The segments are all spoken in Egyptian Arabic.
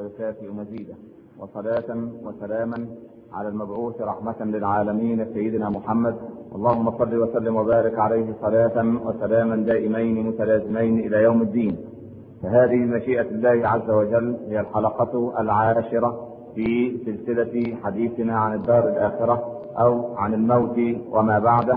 ويكافئ مزيده وصلاة وسلاما على المبعوث رحمة للعالمين سيدنا محمد اللهم صل وسلم وبارك عليه صلاة وسلاما دائمين متلازمين إلى يوم الدين فهذه مشيئة الله عز وجل هي الحلقة العاشرة في سلسلة حديثنا عن الدار الآخرة أو عن الموت وما بعده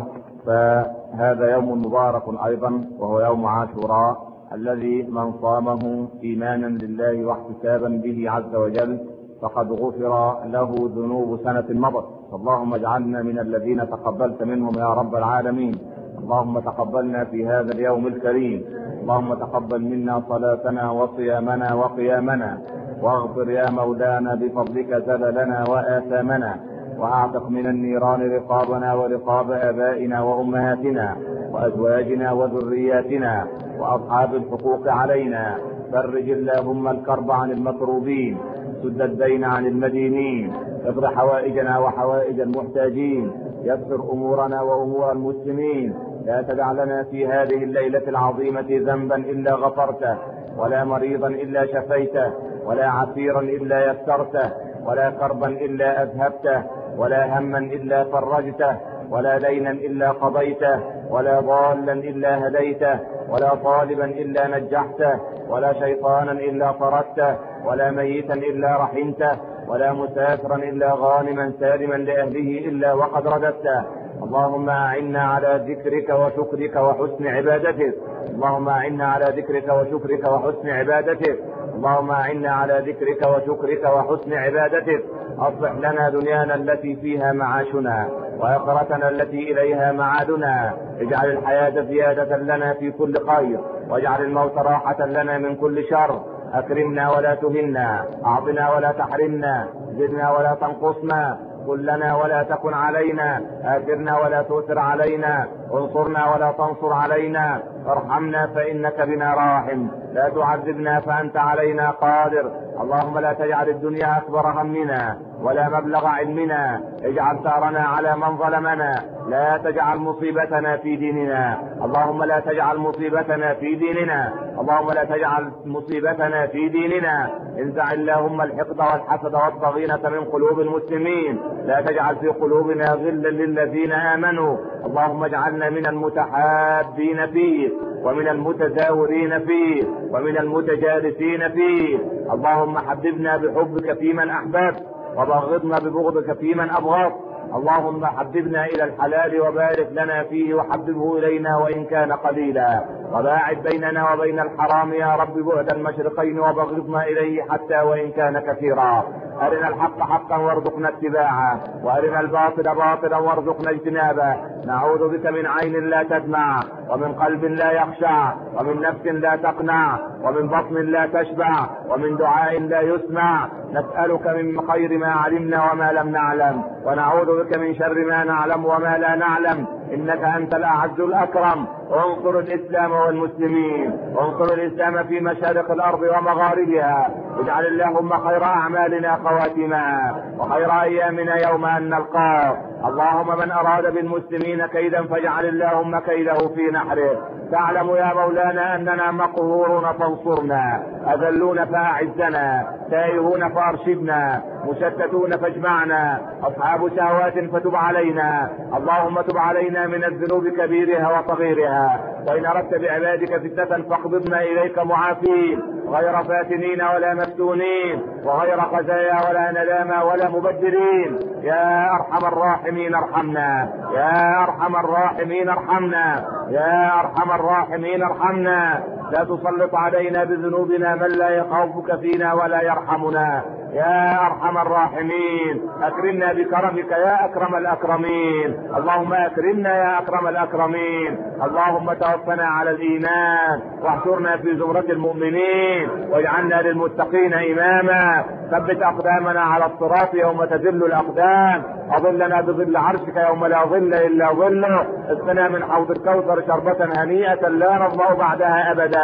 فهذا يوم مبارك أيضا وهو يوم عاشوراء الذي من صامه إيمانا لله واحتسابا به عز وجل فقد غفر له ذنوب سنة مضت اللهم اجعلنا من الذين تقبلت منهم يا رب العالمين اللهم تقبلنا في هذا اليوم الكريم اللهم تقبل منا صلاتنا وصيامنا وقيامنا واغفر يا مولانا بفضلك زللنا وآثامنا واعتق من النيران رقابنا ورقاب آبائنا وأمهاتنا وأزواجنا وذرياتنا وأصحاب الحقوق علينا فرج اللهم الكرب عن المكروبين سد الدين عن المدينين اقض حوائجنا وحوائج المحتاجين يسر امورنا وامور المسلمين لا تدع لنا في هذه الليله العظيمه ذنبا الا غفرته ولا مريضا الا شفيته ولا عسيرا الا يسرته ولا كربا الا اذهبته ولا هما الا فرجته ولا دينا الا قضيته ولا ضالا الا هديته ولا طالبا الا نجحته ولا شيطانا الا طردته ولا ميتا الا رحمته ولا مسافرا الا غانما سالما لاهله الا وقد رددته اللهم اعنا على ذكرك وشكرك وحسن عبادتك اللهم اعنا على ذكرك وشكرك وحسن عبادتك اللهم اعنا على ذكرك وشكرك وحسن عبادتك اصلح لنا دنيانا التي فيها معاشنا واخرتنا التي اليها معادنا اجعل الحياه زياده لنا في كل خير واجعل الموت راحه لنا من كل شر اكرمنا ولا تهنا اعطنا ولا تحرمنا زدنا ولا تنقصنا كن لنا ولا تكن علينا اثرنا ولا تؤثر علينا انصرنا ولا تنصر علينا ارحمنا فانك بنا راحم لا تعذبنا فانت علينا قادر اللهم لا تجعل الدنيا اكبر همنا ولا مبلغ علمنا اجعل ثارنا على من ظلمنا لا تجعل مصيبتنا في ديننا اللهم لا تجعل مصيبتنا في ديننا اللهم لا تجعل مصيبتنا في ديننا انزع اللهم الحقد والحسد والضغينة من قلوب المسلمين لا تجعل في قلوبنا غلا للذين امنوا اللهم اجعلنا من المتحابين فيه ومن المتزاورين فيه ومن المتجالسين فيه اللهم حببنا بحبك في من احببت وبغضنا ببغضك في من ابغضت اللهم حببنا الى الحلال وبارك لنا فيه وحببه الينا وان كان قليلا وباعد بيننا وبين الحرام يا رب بعد المشرقين وبغضنا اليه حتى وان كان كثيرا ارنا الحق حقا وارزقنا اتباعه وارنا الباطل باطلا وارزقنا اجتنابه نعوذ بك من عين لا تدمع ومن قلب لا يخشع ومن نفس لا تقنع ومن بطن لا تشبع ومن دعاء لا يسمع نسألك من خير ما علمنا وما لم نعلم ونعوذ بك من شر ما نعلم وما لا نعلم انك انت الاعز الاكرم انصر الاسلام والمسلمين انصر الاسلام في مشارق الارض ومغاربها اجعل اللهم خير اعمالنا خواتمها وخير ايامنا يوم ان نلقاك اللهم من اراد بالمسلمين كيدا فاجعل اللهم كيده في نحره تعلم يا مولانا اننا مقهورون فانصرنا اذلون فاعزنا تائهون فارشدنا مشتتون فاجمعنا اصحاب شهوات فتب علينا اللهم تب علينا من الذنوب كبيرها وصغيرها وان اردت بعبادك فتنه فاقبضنا اليك معافين غير فاتنين ولا مفتونين وغير خزايا ولا ندامى ولا مبدلين يا ارحم الراحمين ارحمنا يا ارحم الراحمين ارحمنا يا ارحم الراحمين ارحمنا لا تسلط علينا بذنوبنا من لا يخافك فينا ولا يرحمنا يا ارحم الراحمين اكرمنا بكرمك يا اكرم الاكرمين اللهم اكرمنا يا اكرم الاكرمين اللهم توفنا على الايمان واحشرنا في زمرة المؤمنين واجعلنا للمتقين اماما ثبت اقدامنا على الصراط يوم تذل الاقدام اظلنا بظل عرشك يوم لا ظل الا ظله اسقنا من حوض الكوثر شربة هنيئة لا نظمأ بعدها ابدا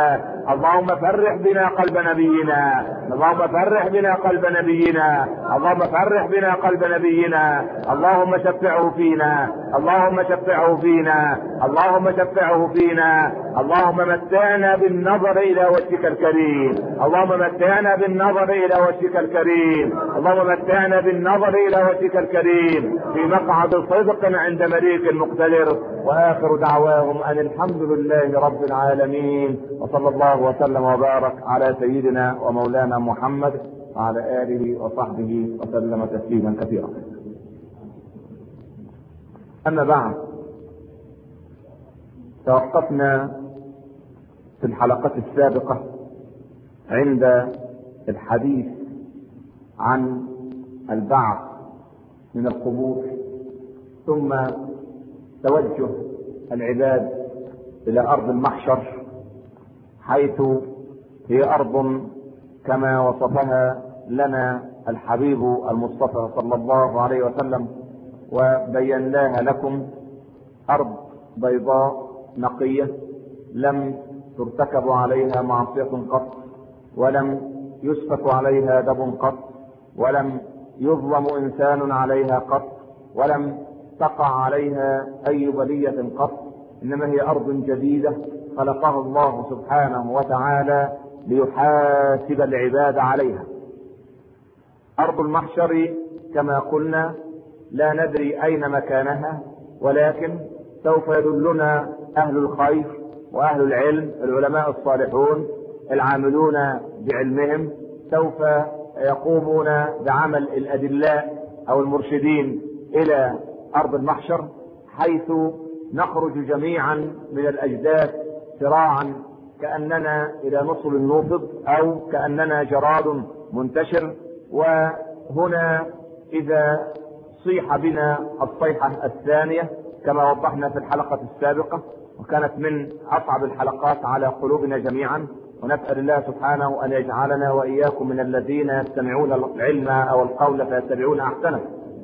اللهم فرح بنا قلب نبينا اللهم فرح بنا قلب نبينا اللهم فرح بنا قلب نبينا اللهم شفعه فينا اللهم شفعه فينا اللهم شفعه فينا اللهم متعنا بالنظر الى وجهك الكريم اللهم متعنا بالنظر الى وجهك الكريم اللهم متعنا بالنظر الى وجهك الكريم في مقعد صدق عند مليك مقتدر واخر دعواهم ان الحمد لله رب العالمين وصلى الله وسلم وبارك على سيدنا ومولانا محمد وعلى اله وصحبه وسلم تسليما كثيرا اما بعد توقفنا في الحلقة السابقة عند الحديث عن البعث من القبور ثم توجه العباد الى ارض المحشر حيث هي ارض كما وصفها لنا الحبيب المصطفى صلى الله عليه وسلم وبيناها لكم ارض بيضاء نقيه لم ترتكب عليها معصيه قط ولم يسفك عليها دم قط ولم يظلم انسان عليها قط ولم تقع عليها اي بليه قط انما هي ارض جديده خلقها الله سبحانه وتعالى ليحاسب العباد عليها ارض المحشر كما قلنا لا ندري اين مكانها ولكن سوف يدلنا اهل الخير واهل العلم العلماء الصالحون العاملون بعلمهم سوف يقومون بعمل الادلاء او المرشدين الى ارض المحشر حيث نخرج جميعا من الاجداث سراعا كاننا الى نصل النوفض او كاننا جراد منتشر وهنا اذا صيح بنا الصيحه الثانيه كما وضحنا في الحلقه السابقه وكانت من اصعب الحلقات على قلوبنا جميعا ونسال الله سبحانه ان يجعلنا واياكم من الذين يستمعون العلم او القول فيتبعون احسنه.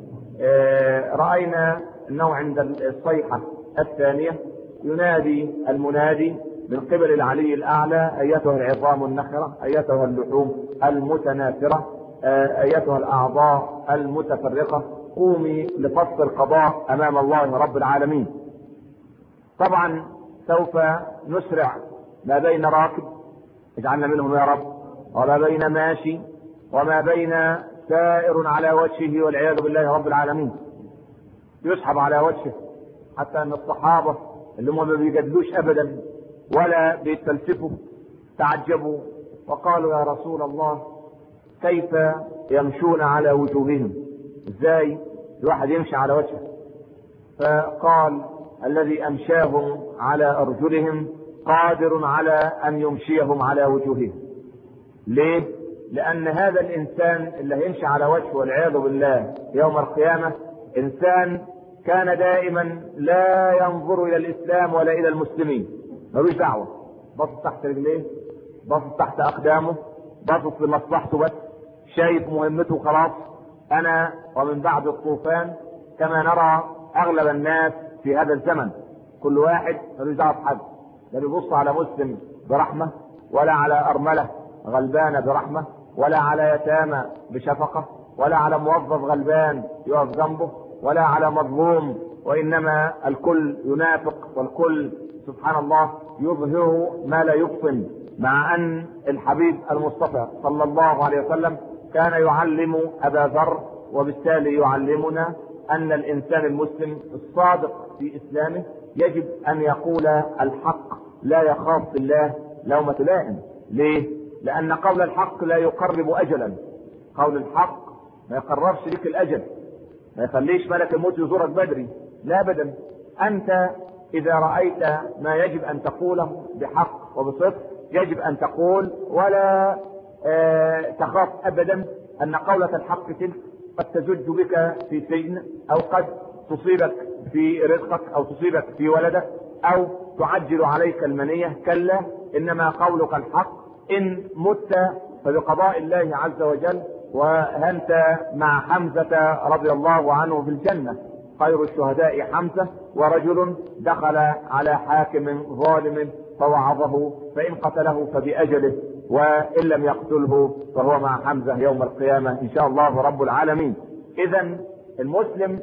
راينا انه عند الصيحه الثانيه ينادي المنادي من قبل العلي الاعلى ايتها العظام النخره ايتها اللحوم المتناثره ايتها الاعضاء المتفرقه قومي لفصل القضاء امام الله رب العالمين. طبعا سوف نسرع ما بين راكب اجعلنا منهم يا رب وما بين ماشي وما بين سائر على وجهه والعياذ بالله رب العالمين يسحب على وجهه حتى ان الصحابه اللي هم ما بيجادلوش ابدا ولا بيتفلسفوا تعجبوا وقالوا يا رسول الله كيف يمشون على وجوههم ازاي الواحد يمشي على وجهه فقال الذي امشاهم على ارجلهم قادر على ان يمشيهم على وجوههم ليه لان هذا الانسان اللي هيمشي على وجهه والعياذ بالله يوم القيامه انسان كان دائما لا ينظر الى الاسلام ولا الى المسلمين ملوش دعوه باصص تحت رجليه باصص تحت اقدامه باصص لمصلحته بس شايف مهمته خلاص انا ومن بعد الطوفان كما نرى اغلب الناس في هذا الزمن كل واحد ملوش دعوه بحد لا بيبص على مسلم برحمه ولا على ارمله غلبانه برحمه ولا على يتامى بشفقه ولا على موظف غلبان يقف جنبه ولا على مظلوم وانما الكل ينافق والكل سبحان الله يظهر ما لا يبطن مع ان الحبيب المصطفى صلى الله عليه وسلم كان يعلم ابا ذر وبالتالي يعلمنا ان الانسان المسلم الصادق في اسلامه يجب ان يقول الحق لا يخاف في الله لومة لائم ليه لان قول الحق لا يقرب اجلا قول الحق ما يقربش لك الاجل ما يخليش ملك الموت يزورك بدري لا ابدا انت اذا رايت ما يجب ان تقوله بحق وبصدق يجب ان تقول ولا آه تخاف ابدا ان قولة الحق تلك قد تزج بك في سجن او قد تصيبك في رزقك او تصيبك في ولدك او تعجل عليك المنية كلا انما قولك الحق ان مت فبقضاء الله عز وجل وأنت مع حمزة رضي الله عنه في الجنة خير الشهداء حمزة ورجل دخل على حاكم ظالم فوعظه فإن قتله فبأجله وإن لم يقتله فهو مع حمزة يوم القيامة إن شاء الله رب العالمين إذا المسلم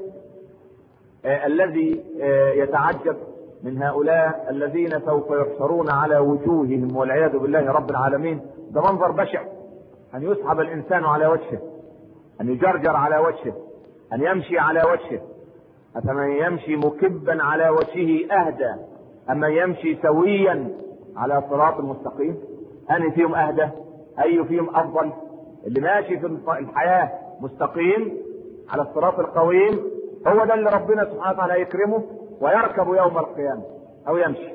آه الذي آه يتعجب من هؤلاء الذين سوف يحشرون على وجوههم والعياذ بالله رب العالمين ده منظر بشع أن يسحب الإنسان على وجهه أن يجرجر على وجهه أن يمشي على وجهه أفمن يمشي مكبا على وجهه أهدى أما يمشي سويا على صراط مستقيم أن فيهم أهدى أي فيهم أفضل اللي ماشي في الحياة مستقيم على الصراط القويم هو ده اللي ربنا سبحانه وتعالى يكرمه ويركب يوم القيامة أو يمشي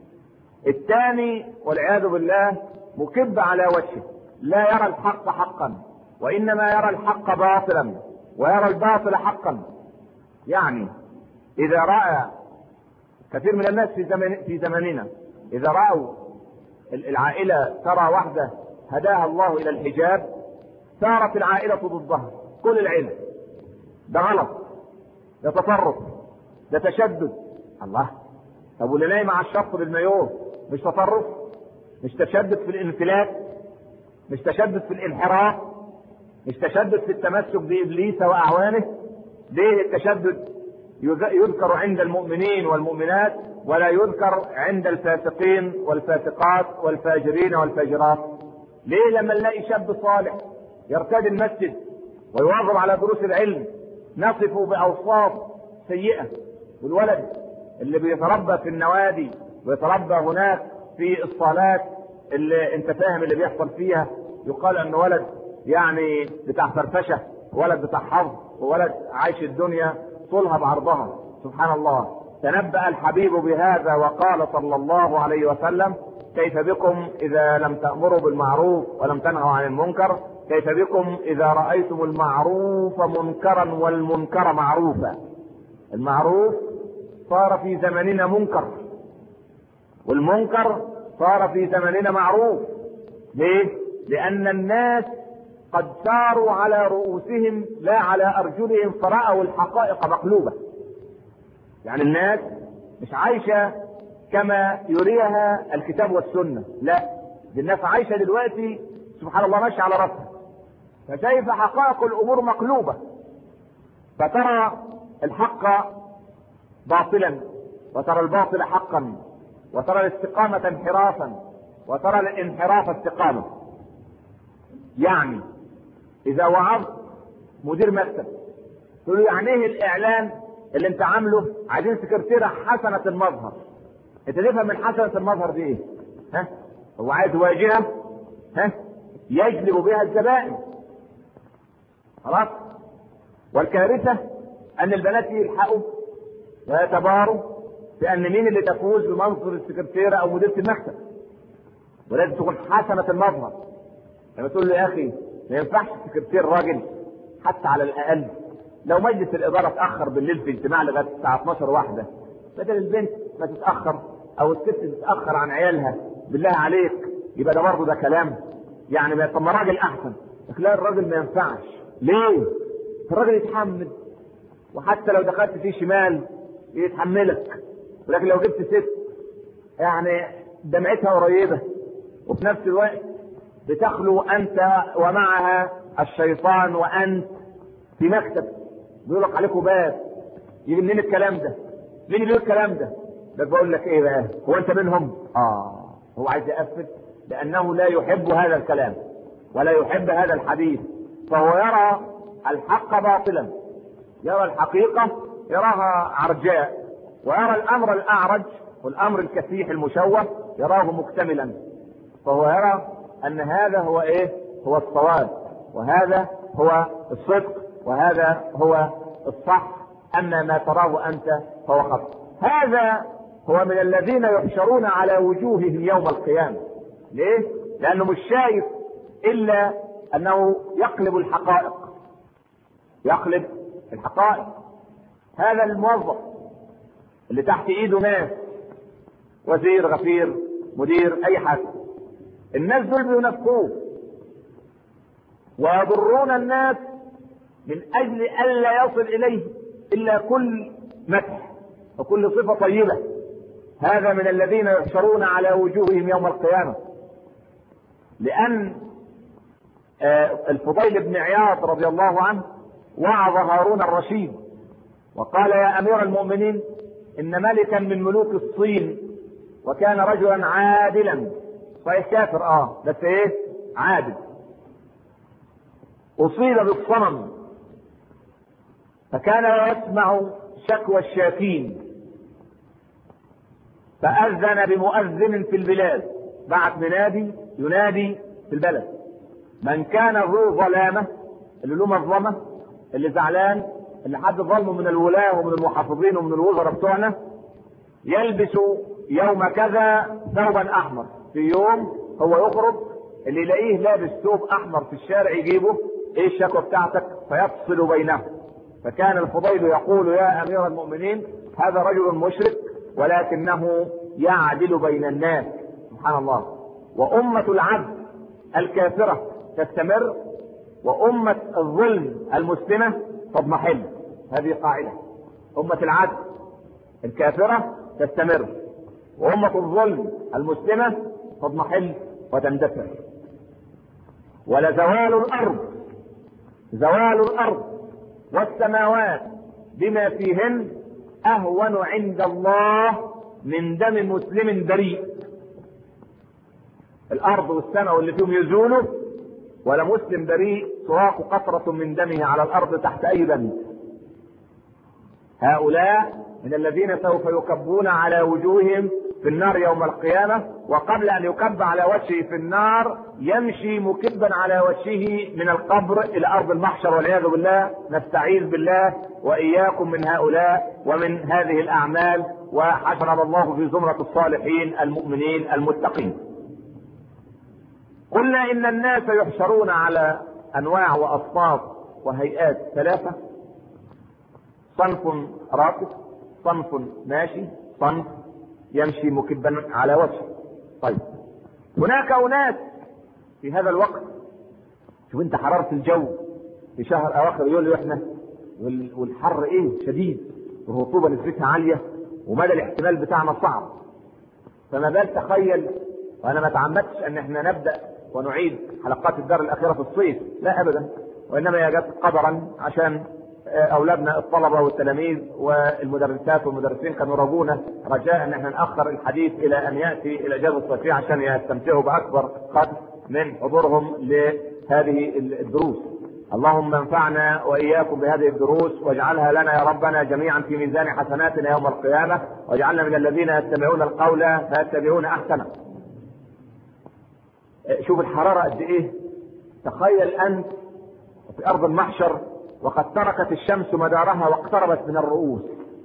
الثاني والعياذ بالله مكب على وجهه لا يرى الحق حقا وإنما يرى الحق باطلا ويرى الباطل حقا يعني إذا رأى كثير من الناس في زمن في زماننا إذا رأوا العائلة ترى واحدة هداها الله إلى الحجاب صارت العائلة ضدها كل العيلة ده غلط ده تطرف ده تشدد الله طب واللي نايم على الشط بالمايوه مش تطرف مش تشدد في الانفلات مش تشدد في الانحراف مش تشدد في التمسك بابليس واعوانه ليه التشدد يذكر عند المؤمنين والمؤمنات ولا يذكر عند الفاسقين والفاسقات والفاجرين والفاجرات ليه لما نلاقي شاب صالح يرتدي المسجد ويواظب على دروس العلم نصفه باوصاف سيئه والولد اللي بيتربى في النوادي ويتربى هناك في الصالات اللي انت فاهم اللي بيحصل فيها يقال انه ولد يعني بتاع فرفشه ولد بتاع حظ وولد عايش الدنيا طولها بعرضها سبحان الله تنبأ الحبيب بهذا وقال صلى الله عليه وسلم كيف بكم إذا لم تأمروا بالمعروف ولم تنهوا عن المنكر كيف بكم إذا رأيتم المعروف منكرا والمنكر معروفا المعروف صار في زمننا منكر والمنكر صار في زمننا معروف ليه؟ لأن الناس قد ساروا على رؤوسهم لا على أرجلهم فرأوا الحقائق مقلوبة يعني الناس مش عايشة كما يريها الكتاب والسنة لا دي الناس عايشة دلوقتي سبحان الله ماشية على رأسها فشايف حقائق الأمور مقلوبة فترى الحق باطلا وترى الباطل حقا وترى الاستقامة انحرافا وترى الانحراف استقامة يعني إذا وعظت مدير مكتب تقول له يعني ايه الإعلان اللي أنت عامله عايزين سكرتيرة حسنة المظهر أنت تفهم من حسنة المظهر دي إيه؟ ها؟ هو عايز واجهة ها؟ يجلب بها الزبائن خلاص والكارثة أن البنات يلحقوا ويتباروا بأن مين اللي تفوز بمنصب السكرتيرة أو مديرة المكتب ولازم تكون حسنة المظهر لما تقول له يا أخي ما ينفعش سكرتير راجل حتى على الأقل لو مجلس الإدارة اتأخر بالليل في اجتماع لغاية الساعة 12 واحدة بدل البنت ما تتأخر أو الست تتأخر عن عيالها بالله عليك يبقى ده برضه ده كلام يعني ما طب ما راجل أحسن لكن لا الراجل ما ينفعش ليه؟ الراجل يتحمل وحتى لو دخلت فيه شمال يتحملك ولكن لو جبت ست يعني دمعتها قريبه وفي نفس الوقت بتخلو انت ومعها الشيطان وانت في مكتب بيقول لك عليكم باب يجي منين الكلام ده؟ مين اللي بيقول الكلام ده؟ ده بقول لك ايه بقى؟ هو انت منهم؟ اه هو عايز يقفل لانه لا يحب هذا الكلام ولا يحب هذا الحديث فهو يرى الحق باطلا يرى الحقيقه يراها عرجاء ويرى الامر الاعرج والامر الكسيح المشوه يراه مكتملا فهو يرى ان هذا هو ايه هو الصواب وهذا هو الصدق وهذا هو الصح اما ما تراه انت فهو خطأ هذا هو من الذين يحشرون على وجوههم يوم القيامة ليه لانه مش شايف الا انه يقلب الحقائق يقلب الحقائق هذا الموظف اللي تحت ايده ناس وزير غفير مدير اي حد الناس دول بينافقوه ويضرون الناس من اجل الا يصل اليه الا كل مدح وكل صفه طيبه هذا من الذين يحشرون على وجوههم يوم القيامة لأن الفضيل بن عياض رضي الله عنه وعظ هارون الرشيد وقال يا أمير المؤمنين إن ملكا من ملوك الصين وكان رجلا عادلا صحيح كافر اه بس ايه عادل أصيب بالصنم فكان يسمع شكوى الشاكين فأذن بمؤذن في البلاد بعت منادي ينادي في البلد من كان ذو ظلامة اللي له مظلمة اللي زعلان اللي حد ظلمه من الولاة ومن المحافظين ومن الوزراء بتوعنا يلبس يوم كذا ثوبا أحمر في يوم هو يخرج اللي يلاقيه لابس ثوب أحمر في الشارع يجيبه ايه الشكوى بتاعتك فيفصل بينهم فكان الفضيل يقول يا امير المؤمنين هذا رجل مشرك ولكنه يعدل بين الناس سبحان الله وأمة العبد الكافرة تستمر وأمة الظلم المسلمة تضمحل هذه قاعدة أمة العدل الكافرة تستمر وأمة الظلم المسلمة تضمحل وتندثر ولزوال الأرض زوال الأرض والسماوات بما فيهن أهون عند الله من دم مسلم بريء الأرض والسماء واللي فيهم يزولوا ولا مسلم بريء تراق قطرة من دمه على الأرض تحت أي بند هؤلاء من الذين سوف يكبون على وجوههم في النار يوم القيامة وقبل أن يكب على وجهه في النار يمشي مكبا على وجهه من القبر إلى أرض المحشر والعياذ بالله نستعيذ بالله وإياكم من هؤلاء ومن هذه الأعمال وحشرنا الله في زمرة الصالحين المؤمنين المتقين قلنا إن الناس يحشرون على أنواع وأصناف وهيئات ثلاثة صنف راكب صنف ماشي صنف يمشي مكبا على وجهه طيب هناك أناس في هذا الوقت شوف انت حرارة الجو في شهر أواخر يوليو احنا والحر ايه شديد والرطوبة نسبتها عالية ومدى الاحتمال بتاعنا صعب فما بال تخيل وانا ما تعمدتش ان احنا نبدا ونعيد حلقات الدار الاخيره في الصيف لا ابدا وانما هي جت قدرا عشان اولادنا الطلبه والتلاميذ والمدرسات والمدرسين كانوا رجونا رجاء ان احنا ناخر الحديث الى ان ياتي الاجازه الصيفيه عشان يستمتعوا باكبر قدر من حضورهم لهذه الدروس. اللهم انفعنا واياكم بهذه الدروس واجعلها لنا يا ربنا جميعا في ميزان حسناتنا يوم القيامه واجعلنا من الذين يستمعون القول فيتبعون احسنه. شوف الحراره قد ايه؟ تخيل انت في ارض المحشر وقد تركت الشمس مدارها واقتربت من الرؤوس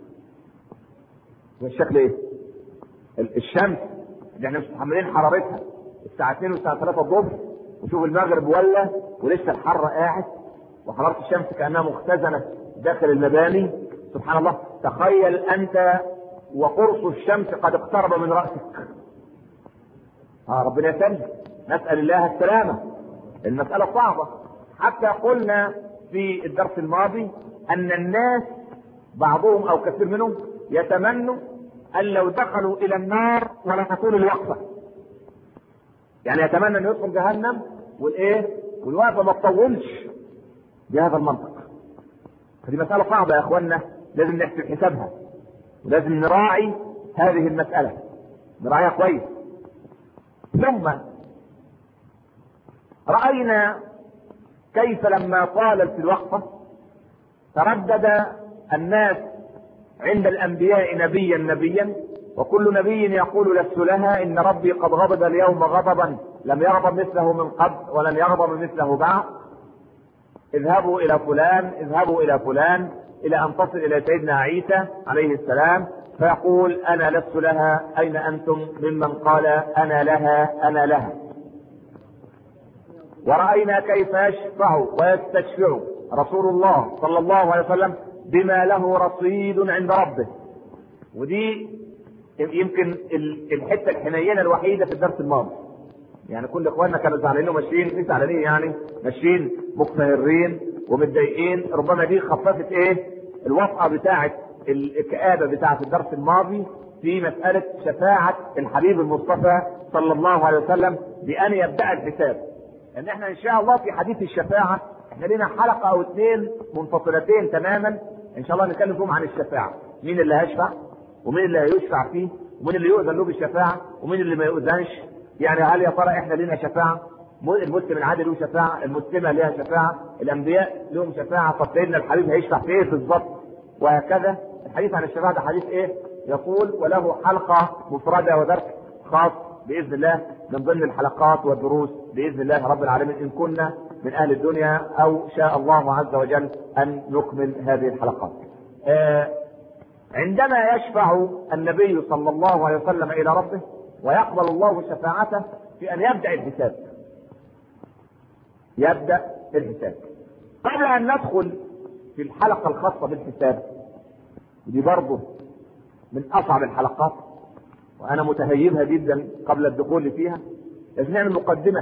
الشكل ايه الشمس اللي احنا مش متحملين حرارتها الساعة 2 والساعة 3 الظهر وشوف المغرب ولا ولسه الحر قاعد وحرارة الشمس كأنها مختزنة داخل المباني سبحان الله تخيل أنت وقرص الشمس قد اقترب من رأسك ها ربنا يسلم نسأل الله السلامة المسألة صعبة حتى قلنا في الدرس الماضي ان الناس بعضهم او كثير منهم يتمنوا ان لو دخلوا الى النار ولا تكون الوقفه يعني يتمنى ان يدخل جهنم والايه والوقفه ما تطولش بهذا المنطق فدي مساله صعبه يا اخوانا لازم نحسب حسابها ولازم نراعي هذه المساله نراعيها كويس ثم راينا كيف لما طالت الوقفة تردد الناس عند الأنبياء نبيا نبيا وكل نبي يقول لست لها إن ربي قد غضب اليوم غضبا لم يغضب مثله من قبل ولم يغضب مثله بعد اذهبوا إلى فلان اذهبوا إلى فلان إلى أن تصل إلى سيدنا عيسى عليه السلام فيقول أنا لست لها أين أنتم ممن قال أنا لها أنا لها ورأينا كيف يشفع ويستشفع رسول الله صلى الله عليه وسلم بما له رصيد عند ربه ودي يمكن الحته الحنينه الوحيده في الدرس الماضي يعني كل اخواننا كانوا زعلانين وماشيين مش زعلانين يعني ماشيين مقتهرين ومتضايقين ربما دي خففت ايه الوطأة بتاعه الكآبة بتاعه الدرس الماضي في مسألة شفاعة الحبيب المصطفى صلى الله عليه وسلم بأن يبدأ الحساب. ان احنا ان شاء الله في حديث الشفاعة احنا لنا حلقة او اثنين منفصلتين تماما ان شاء الله نتكلم فيهم عن الشفاعة. مين اللي هيشفع؟ ومين اللي هيشفع فيه؟ ومين اللي يؤذن له بالشفاعة؟ ومين اللي ما يؤذنش؟ يعني هل يا ترى احنا لنا شفاعة؟ المسلم العادي له شفاعة، المسلمة لها شفاعة، الأنبياء لهم شفاعة، طب سيدنا الحبيب هيشفع في إيه بالظبط؟ وهكذا الحديث عن الشفاعة ده حديث إيه؟ يقول وله حلقة مفردة ودرس خاص بإذن الله من ضمن الحلقات والدروس بإذن الله رب العالمين إن كنا من أهل الدنيا أو شاء الله عز وجل أن نكمل هذه الحلقات. آه عندما يشفع النبي صلى الله عليه وسلم إلى ربه ويقبل الله شفاعته في أن يبدأ الحساب. يبدأ الحساب. قبل أن ندخل في الحلقة الخاصة بالحساب ودي برضه من أصعب الحلقات وأنا متهيبها جدا قبل الدخول فيها لازم نعمل مقدمة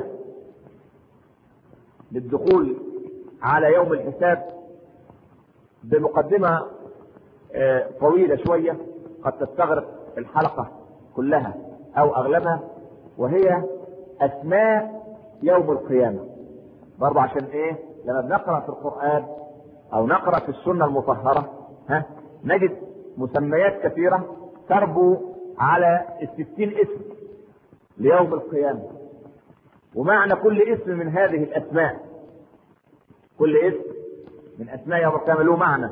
للدخول على يوم الحساب بمقدمة طويلة شوية قد تستغرق الحلقة كلها أو أغلبها وهي أسماء يوم القيامة برضه عشان إيه؟ لما بنقرأ في القرآن أو نقرأ في السنة المطهرة ها نجد مسميات كثيرة تربو على الستين اسم ليوم القيامة ومعنى كل اسم من هذه الأسماء كل اسم من أسماء يوم القيامة له معنى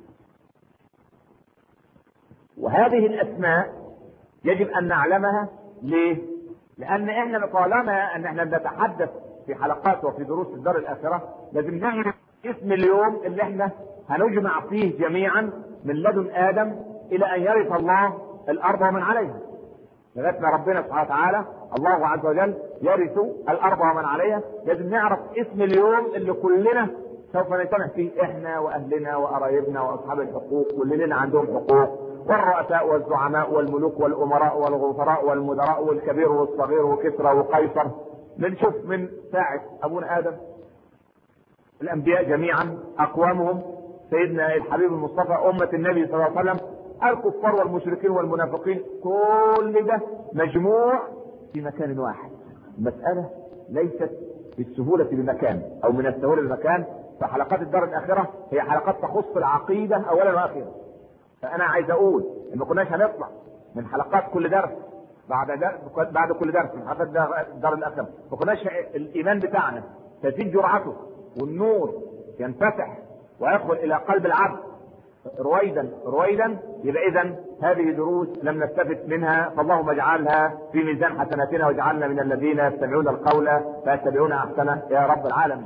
وهذه الأسماء يجب أن نعلمها ليه؟ لأن إحنا طالما أن إحنا بنتحدث في حلقات وفي دروس الدار الآخرة لازم نعرف اسم اليوم اللي إحنا هنجمع فيه جميعا من لدن آدم إلى أن يرث الله الأرض ومن عليها. لغاية ما ربنا سبحانه وتعالى الله عز وجل يرث الأرض ومن عليها، لازم نعرف اسم اليوم اللي كلنا سوف نجتمع فيه احنا واهلنا وقرايبنا واصحاب الحقوق واللي لنا عندهم حقوق والرؤساء والزعماء والملوك والامراء والغفراء والمدراء والكبير والصغير وكسرى وقيصر بنشوف من ساعة ابونا ادم الانبياء جميعا اقوامهم سيدنا الحبيب المصطفى امة النبي صلى الله عليه وسلم الكفار والمشركين والمنافقين كل ده مجموع في مكان واحد المسألة ليست بالسهولة بمكان او من السهولة بمكان فحلقات الدار الاخرة هي حلقات تخص العقيدة اولا واخيرا فانا عايز اقول ان ما كناش هنطلع من حلقات كل درس بعد درس بعد كل درس من حلقات الدار الاخره ما كناش الايمان بتاعنا تزيد جرعته والنور ينفتح ويدخل الى قلب العبد رويدا رويدا يبقى اذا هذه دروس لم نستفد منها فاللهم اجعلها في ميزان حسناتنا واجعلنا من الذين يستمعون القول فيتبعون احسنه يا رب العالمين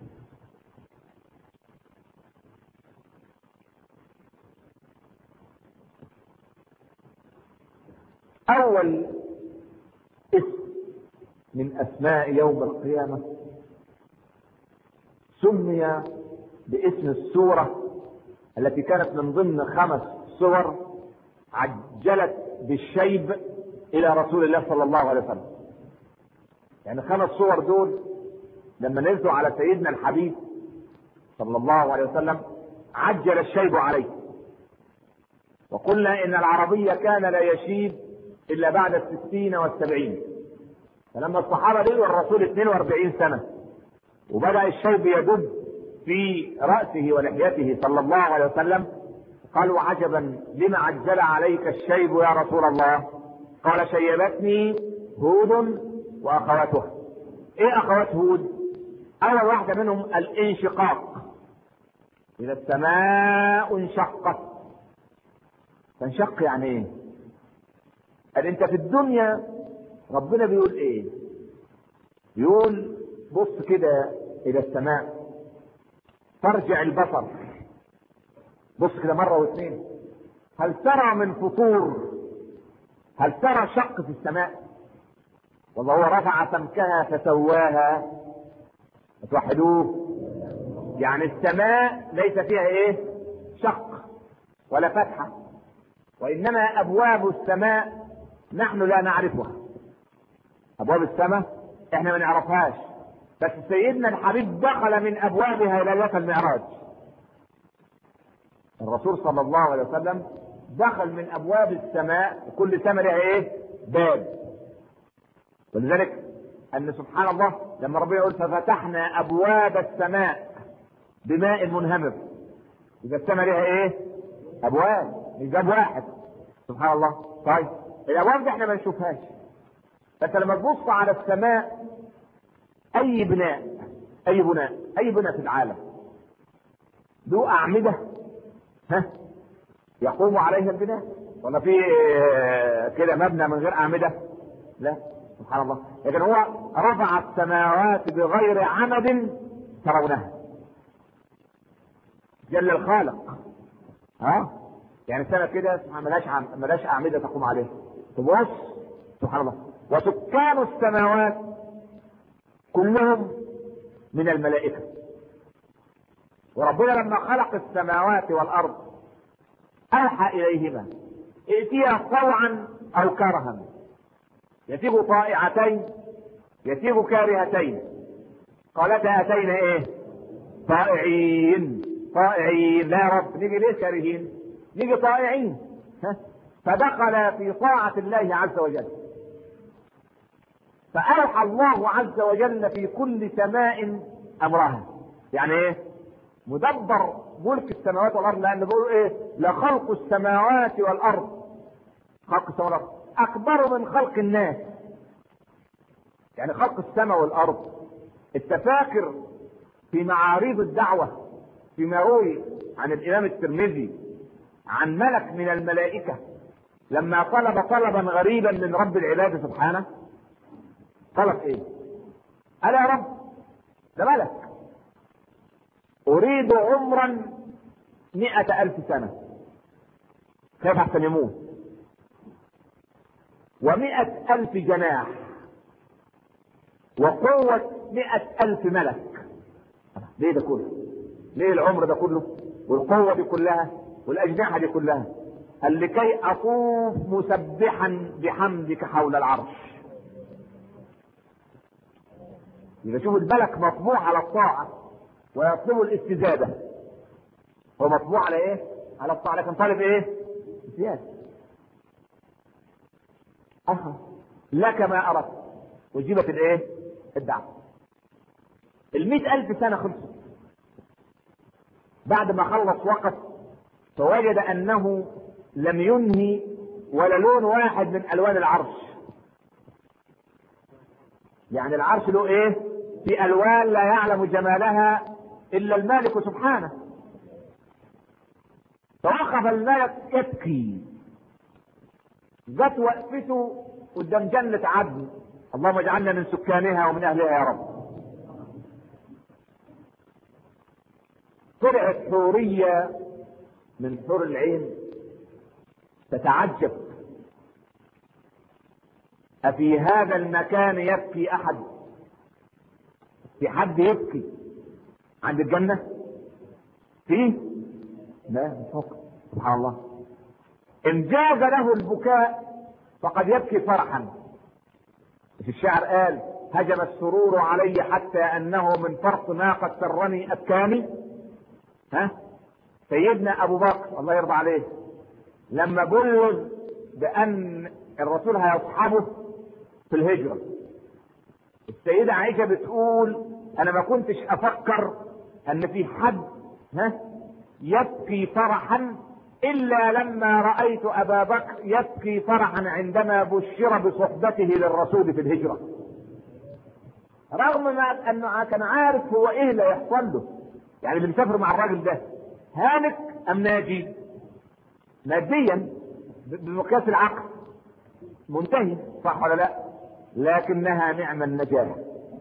أول اسم من أسماء يوم القيامة سمي باسم السورة التي كانت من ضمن خمس سور عجلت بالشيب إلى رسول الله صلى الله عليه وسلم يعني خمس صور دول لما نزلوا على سيدنا الحبيب صلى الله عليه وسلم عجل الشيب عليه وقلنا إن العربية كان لا يشيب الا بعد الستين والسبعين فلما الصحابة لقوا الرسول 42 سنة وبدأ الشيب يدب في رأسه ولحيته صلى الله عليه وسلم قالوا عجبا لما عجل عليك الشيب يا رسول الله قال شيبتني هود واخواتها ايه اخوات هود اول واحدة منهم الانشقاق اذا السماء انشقت تنشق يعني ايه قال انت في الدنيا ربنا بيقول ايه بيقول بص كده الى السماء ترجع البصر بص كده مرة واثنين هل ترى من فطور هل ترى شق في السماء والله هو رفع سمكها فسواها توحدوه يعني السماء ليس فيها ايه شق ولا فتحة وانما ابواب السماء نحن لا نعرفها ابواب السماء احنا ما نعرفهاش بس سيدنا الحبيب دخل من ابوابها ليله المعراج الرسول صلى الله عليه وسلم دخل من ابواب السماء وكل سماء لها ايه باب ولذلك ان سبحان الله لما ربنا يقول ففتحنا ابواب السماء بماء منهمر اذا السماء لها ايه ابواب مش باب واحد سبحان الله طيب الابواب دي احنا ما نشوفهاش بس لما تبص على السماء اي بناء اي بناء اي بناء في العالم له اعمده ها يقوم عليها البناء ولا في كده مبنى من غير اعمده لا سبحان الله لكن هو رفع السماوات بغير عمد ترونها جل الخالق ها يعني السماء كده ملهاش ملهاش اعمده تقوم عليها تبص سبحان الله وسكان السماوات كلهم من الملائكه وربنا لما خلق السماوات والارض اوحى اليهما ائتيا طوعا او كرها يتيب طائعتين يتيب كارهتين قالتا اتينا ايه طائعين طائعين لا يا رب نيجي ليه كارهين نيجي طائعين ها؟ فدخل في طاعة الله عز وجل فأوحى الله عز وجل في كل سماء أمرها يعني إيه مدبر ملك السماوات والأرض لأن بيقولوا إيه لخلق السماوات والأرض خلق السماوات والأرض أكبر من خلق الناس يعني خلق السماء والأرض التفاكر في معاريض الدعوة فيما روي عن الإمام الترمذي عن ملك من الملائكة لما طلب طلبا غريبا من رب العباد سبحانه طلب ايه؟ قال يا رب ده ملك أريد عمرا مئة ألف سنة كيف أحسن يموت ومئة ألف جناح وقوة مئة ألف ملك ليه ده كله ليه العمر ده كله والقوة دي كلها والأجنحة دي كلها قال لكي أطوف مسبحا بحمدك حول العرش يبقى شوف الملك مطبوع على الطاعة ويطلب الاستزادة هو مطبوع على ايه؟ على الطاعة لكن طالب ايه؟ زيادة أها لك ما أردت وجبت الايه؟ الدعوة المئة ألف سنة خلصت بعد ما خلص وقت فوجد أنه لم ينهي ولا لون واحد من ألوان العرش يعني العرش له ايه في ألوان لا يعلم جمالها إلا المالك سبحانه فوقف الملك يبكي جت وقفته قدام جنة عدن اللهم اجعلنا من سكانها ومن أهلها يا رب طلعت حورية من حور العين تتعجب أفي هذا المكان يبكي أحد في حد يبكي عند الجنة فيه لا مش ممكن سبحان الله إن جاز له البكاء فقد يبكي فرحا في الشعر قال هجم السرور علي حتى أنه من فرط ما قد سرني أبكاني ها سيدنا ابو بكر الله يرضى عليه لما بلغ بان الرسول هيصحبه في الهجره السيده عائشه بتقول انا ما كنتش افكر ان في حد ها يبكي فرحا الا لما رايت ابا بكر يبكي فرحا عندما بشر بصحبته للرسول في الهجره رغم ما انه كان عارف هو ايه اللي هيحصل له يعني اللي مسافر مع الراجل ده هالك ام ناجي ماديا بمقياس العقل منتهي صح ولا لا لكنها نعم النجاة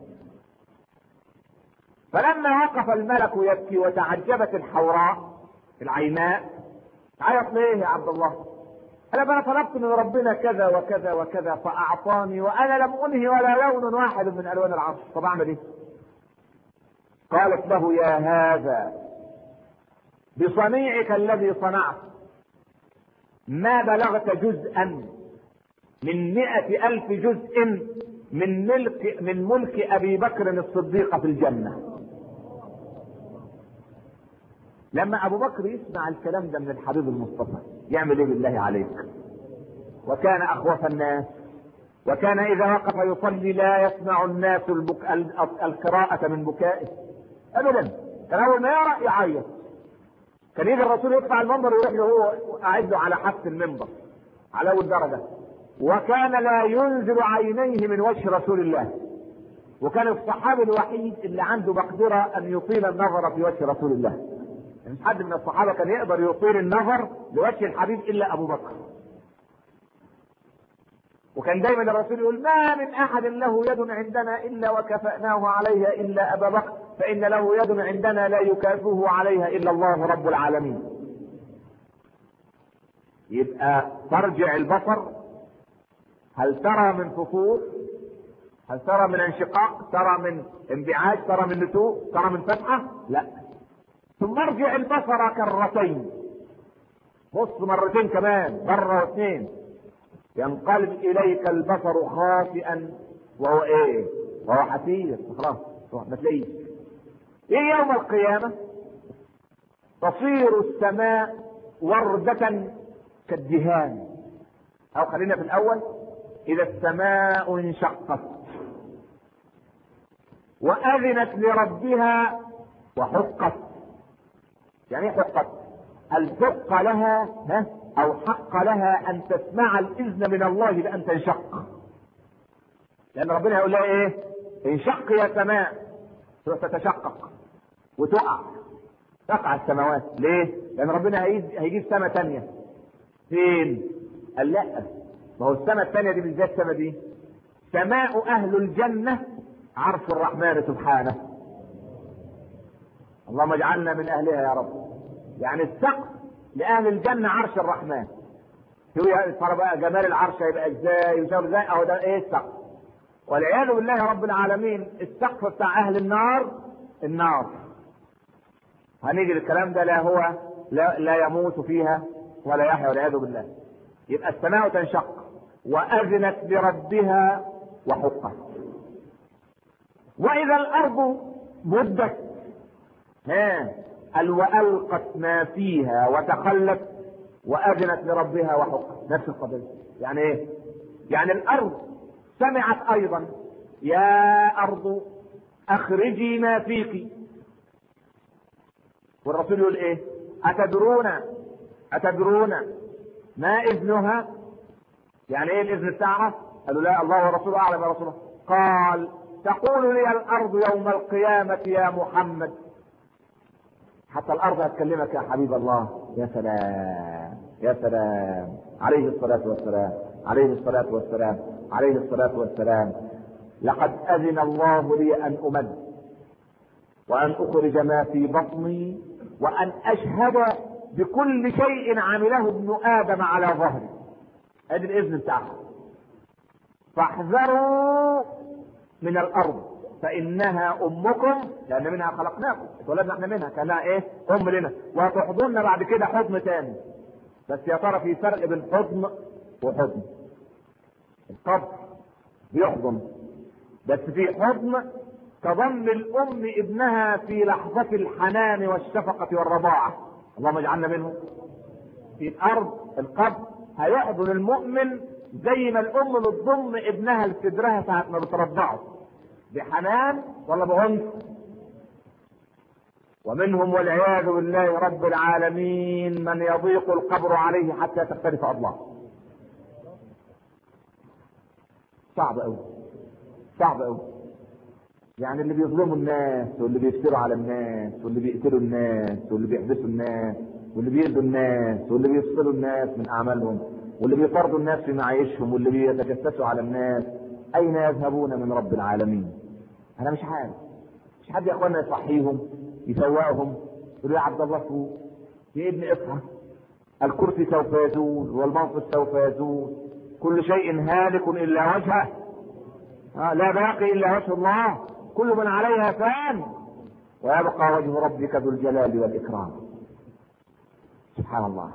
فلما وقف الملك يبكي وتعجبت الحوراء العيناء عيط ليه يا عبد الله انا بقى طلبت من ربنا كذا وكذا وكذا فاعطاني وانا لم انهي ولا لون واحد من الوان العرش طب اعمل ايه قالت له يا هذا بصنيعك الذي صنعت ما بلغت جزءا من مئة ألف جزء من ملك من ملك أبي بكر الصديق في الجنة لما ابو بكر يسمع الكلام ده من الحبيب المصطفى يعمل ايه بالله عليك وكان اخوف الناس وكان اذا وقف يصلي لا يسمع الناس البك... القراءة من بكائه ابدا كان اول ما يقرا يعيط كان يجي الرسول يطلع المنبر ويروح له هو قاعد له على حافة المنبر على اول درجة وكان لا ينزل عينيه من وجه رسول الله وكان الصحابي الوحيد اللي عنده مقدرة ان يطيل النظر في وجه رسول الله مش حد من الصحابة كان يقدر يطيل النظر لوجه الحبيب الا ابو بكر وكان دايما الرسول يقول ما من احد له يد عندنا الا وكفأناه عليها الا ابا بكر فان له يد عندنا لا يكافئه عليها الا الله رب العالمين يبقى ترجع البصر هل ترى من فصول هل ترى من انشقاق ترى من انبعاج ترى من نتوء ترى من فتحة لا ثم ارجع البصر كرتين بص مرتين كمان مرة واثنين ينقلب اليك البصر خاسئا وهو ايه وهو حسير خلاص ما تلاقيش ايه يوم القيامة تصير السماء وردة كالدهان او خلينا في الاول اذا السماء انشقت واذنت لربها وحقت يعني ايه حقت الحق لها ها او حق لها ان تسمع الاذن من الله بان تنشق لان ربنا يقول لها ايه انشق يا سماء تروح تتشقق وتقع تقع السماوات ليه لان ربنا هيجيب سماء تانية فين قال لا ما هو السماء الثانية دي بالذات السماء دي سماء أهل الجنة عرش الرحمن سبحانه اللهم اجعلنا من أهلها يا رب يعني السقف لأهل الجنة عرش الرحمن ترى بقى جمال العرش هيبقى ازاي وشاف ازاي اهو ده ايه السقف والعياذ بالله رب العالمين السقف بتاع اهل النار النار هنيجي للكلام ده لا هو لا, لا يموت فيها ولا يحيا والعياذ بالله يبقى السماء تنشق واذنت لربها وحقت واذا الارض مدت ها قال والقت ما فيها وتخلت واذنت لربها وحقت نفس القضيه يعني ايه يعني الارض سمعت ايضا يا ارض اخرجي ما فيك والرسول يقول ايه اتدرون اتدرون ما اذنها يعني ايه الاذن بتاعها قالوا لا الله ورسوله اعلم يا رسول الله قال تقول لي الارض يوم القيامة يا محمد حتى الارض هتكلمك يا حبيب الله يا سلام يا سلام عليه الصلاة والسلام عليه الصلاة والسلام عليه الصلاة والسلام لقد اذن الله لي ان امد وان اخرج ما في بطني وان اشهد بكل شيء عمله ابن ادم على ظهري ادي الاذن بتاعه فاحذروا من الارض فانها امكم لان منها خلقناكم اتولدنا احنا منها كانها ايه ام لنا وهتحضننا بعد كده حضن تاني بس يا ترى في فرق بين حضن وحضن القبر بيحضن بس في حضن تضم الام ابنها في لحظة الحنان والشفقة والرضاعة اللهم اجعلنا منهم في الارض القبر هيحضن المؤمن زي ما الام بتضم ابنها لصدرها ساعة ما بترضعه بحنان ولا بعنف ومنهم والعياذ بالله رب العالمين من يضيق القبر عليه حتى تختلف اضلاعه صعب قوي صعب قوي يعني اللي بيظلموا الناس واللي بيفتروا على الناس واللي بيقتلوا الناس واللي بيحبسوا الناس واللي بيأذوا الناس واللي بيفصلوا الناس من اعمالهم واللي بيطردوا الناس في معايشهم واللي بيتجسسوا على الناس اين يذهبون من رب العالمين انا مش عارف مش حد يا اخوانا يصحيهم يفوقهم يقول يا عبد الله فوق يا ابني اصحى الكرسي سوف يزول والمنصب سوف يزول كل شيء هالك الا وجهه آه لا باقي الا وجه الله كل من عليها فان ويبقى وجه ربك ذو الجلال والاكرام سبحان الله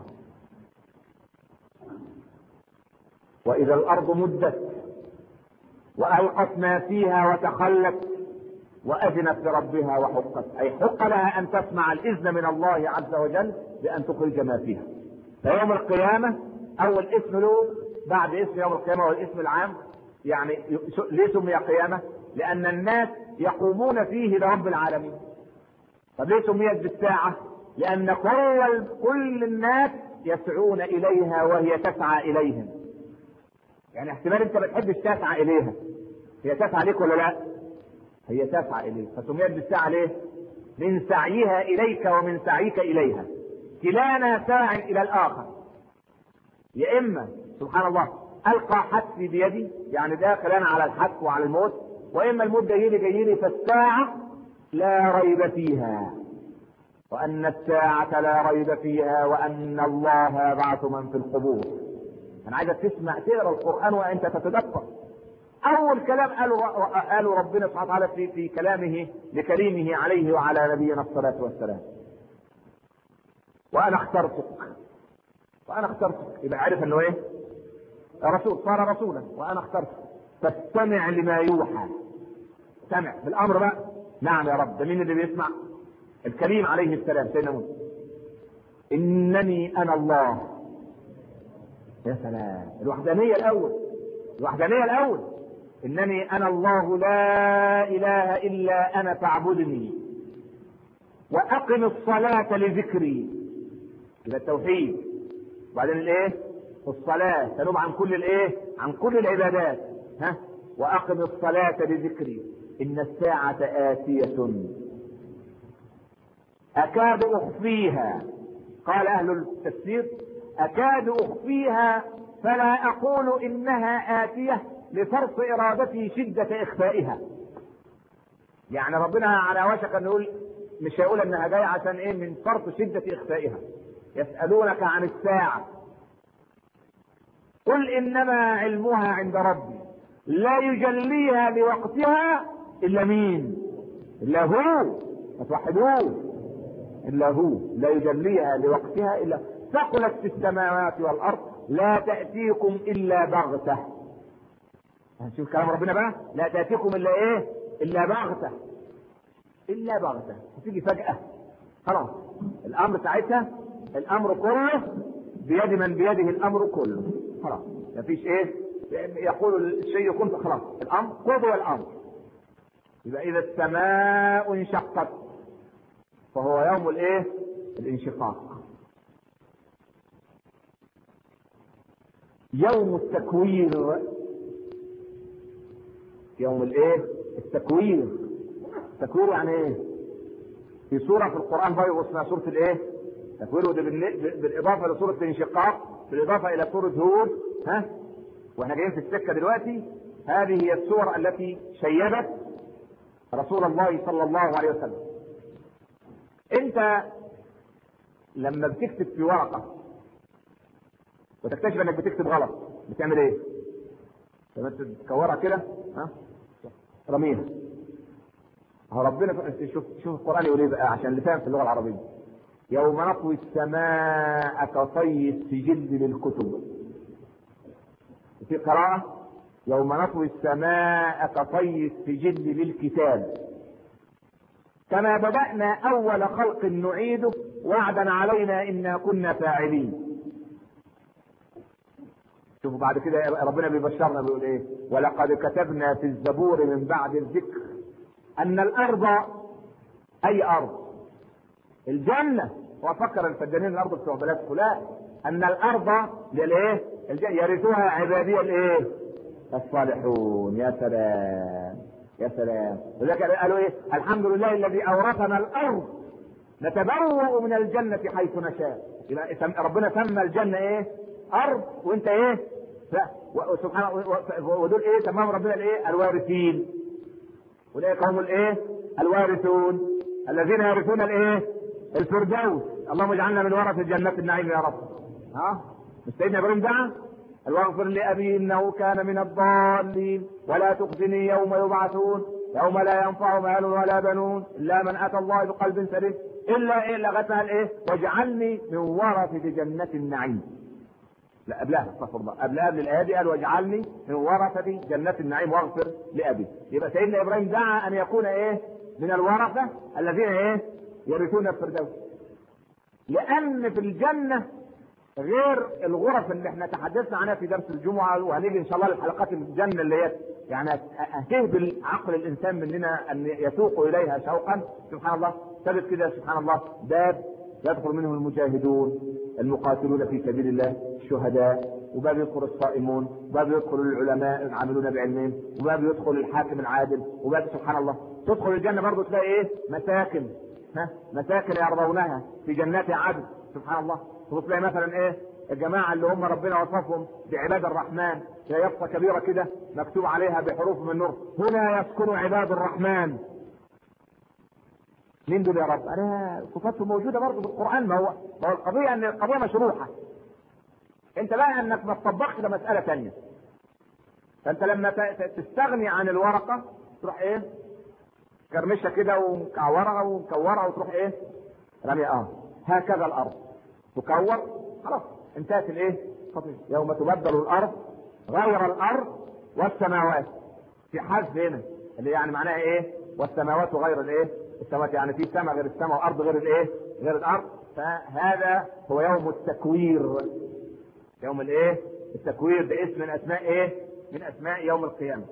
واذا الارض مدت والقت ما فيها وتخلت وأذنت لربها وحقت أي حق لها أن تسمع الإذن من الله عز وجل بأن تخرج ما فيها فيوم القيامة أول اسم له بعد اسم يوم القيامة والاسم العام يعني ليه سمي قيامة؟ لأن الناس يقومون فيه لرب العالمين طب ليه سميت بالساعة؟ لأن كل كل الناس يسعون إليها وهي تسعى إليهم. يعني احتمال أنت ما تحبش تسعى إليها. هي تسعى ليك ولا لا؟ هي تسعى إليك، فسميت بالساعة ليه؟ من سعيها إليك ومن سعيك إليها. كلانا ساع إلى الآخر. يا إما سبحان الله ألقى حتفي بيدي يعني داخل أنا على الحتف وعلى الموت وإما الموت جاي لي جاي لي فالساعة لا ريب فيها وأن الساعة لا ريب فيها وأن الله يبعث من في القبور أنا عايزك تسمع تقرا القرآن وأنت تتدبر أول كلام قاله قاله ربنا سبحانه وتعالى في في كلامه لكريمه عليه وعلى نبينا الصلاة والسلام وأنا اخترتك وأنا اخترتك يبقى عارف إنه إيه؟ رسول صار رسولا وأنا اخترتك فاستمع لما يوحى سمع بالأمر بقى نعم يا رب ده مين اللي بيسمع؟ الكريم عليه السلام سيدنا موسى انني انا الله يا سلام الوحدانية الاول الوحدانية الاول انني انا الله لا اله الا انا فاعبدني واقم الصلاة لذكري الى التوحيد وبعدين الايه الصلاة تنوب عن كل الايه عن كل العبادات ها واقم الصلاة لذكري ان الساعة آتية أكاد أخفيها قال أهل التفسير أكاد أخفيها فلا أقول إنها آتية لفرط إرادتي شدة إخفائها يعني ربنا على وشك أن يقول مش هيقول إنها جاية عشان إيه من فرط شدة إخفائها يسألونك عن الساعة قل إنما علمها عند ربي لا يجليها لوقتها إلا مين إلا هو فتوحدوه إلا هو لا يجليها لوقتها إلا ثقلت في السماوات والأرض لا تأتيكم إلا بغتة هنشوف كلام ربنا بقى لا تأتيكم إلا إيه إلا بغتة إلا بغتة تيجي فجأة خلاص الأمر ساعتها الأمر كله بيد من بيده الأمر كله خلاص مفيش إيه يقول الشيء كن خلاص الأمر قضي الأمر يبقى إذا السماء انشقت فهو يوم الايه الانشقاق يوم التكوير يوم الايه التكوير التكوير يعني ايه في سورة في القرآن بقى اسمها سورة الايه تكوير وده بالاضافة لسورة الانشقاق بالاضافة الى سورة هود ها واحنا جايين في السكة دلوقتي هذه هي السور التي شيبت رسول الله صلى الله عليه وسلم انت لما بتكتب في ورقة وتكتشف انك بتكتب غلط بتعمل ايه؟ لما تكورها كده ها رميها هو ربنا شوف شوف القران يقول ايه بقى عشان اللي فاهم في اللغه العربيه يوم نطوي السماء كطي السجل للكتب في قراءة يوم نطوي السماء كطي السجل للكتاب كما بدأنا أول خلق نعيده وعدا علينا إنا كنا فاعلين شوفوا بعد كده ربنا بيبشرنا بيقول ايه ولقد كتبنا في الزبور من بعد الذكر ان الارض اي ارض الجنة وفكر الفدانين الارض بتوع بلاد فلان ان الارض للايه يرثها عبادي الايه الصالحون يا سلام يا سلام ولذلك قالوا ايه الحمد لله الذي اورثنا الارض نتبوأ من الجنة حيث نشاء يبقى ربنا سمى الجنة ايه ارض وانت ايه سبحان ودول ايه تمام ربنا الايه الوارثين اولئك هم الايه الوارثون الذين يرثون الايه الفردوس اللهم اجعلنا من ورثة جنة النعيم يا رب ها مش سيدنا ابراهيم دعا واغفر لأبي إنه كان من الضالين ولا تخزني يوم يبعثون يوم لا ينفع مال ولا بنون إلا من أتى الله بقلب سليم إلا إيه لغتها الإيه واجعلني من ورثة جنة النعيم لا قبلها استغفر الله قبلها قبل الآية دي قال واجعلني من ورثة جنة النعيم واغفر لأبي يبقى سيدنا إبراهيم دعا أن يكون إيه من الورثه الذين ايه يرثون الفردوس لان في الجنه غير الغرف اللي احنا تحدثنا عنها في درس الجمعه وهنيجي ان شاء الله لحلقات الجنه اللي هي يعني هتهبل عقل الانسان مننا ان يسوق اليها شوقا سبحان الله ثبت كده سبحان الله باب يدخل منه المجاهدون المقاتلون في سبيل الله الشهداء وباب يدخل الصائمون وباب يدخل العلماء العاملون بعلمهم وباب يدخل الحاكم العادل وباب سبحان الله تدخل الجنه برضه تلاقي ايه مساكن ها مساكن يرضونها في جنات عدن سبحان الله وتلاقي مثلا ايه الجماعة اللي هم ربنا وصفهم بعباد الرحمن هي يافطة كبيرة كده مكتوب عليها بحروف من نور هنا يسكن عباد الرحمن مين دول يا رب؟ انا صفاتهم موجودة برضه في القرآن ما هو ما هو القضية ان القضية مشروحة انت بقى انك ما تطبقش ده مسألة ثانية فانت لما تستغني عن الورقة تروح ايه؟ كرمشها كده ومكعورها ومكورها وتروح ايه؟ رمي اه هكذا الارض تكور خلاص انتهت الايه؟ قضية يوم تبدل الارض غير الارض والسماوات في حذف هنا اللي يعني معناها ايه؟ والسماوات غير الايه؟ السماوات يعني في سماء غير السماء وارض غير الايه؟ غير الارض فهذا هو يوم التكوير يوم الايه؟ التكوير ده اسم من اسماء ايه؟ من اسماء يوم القيامه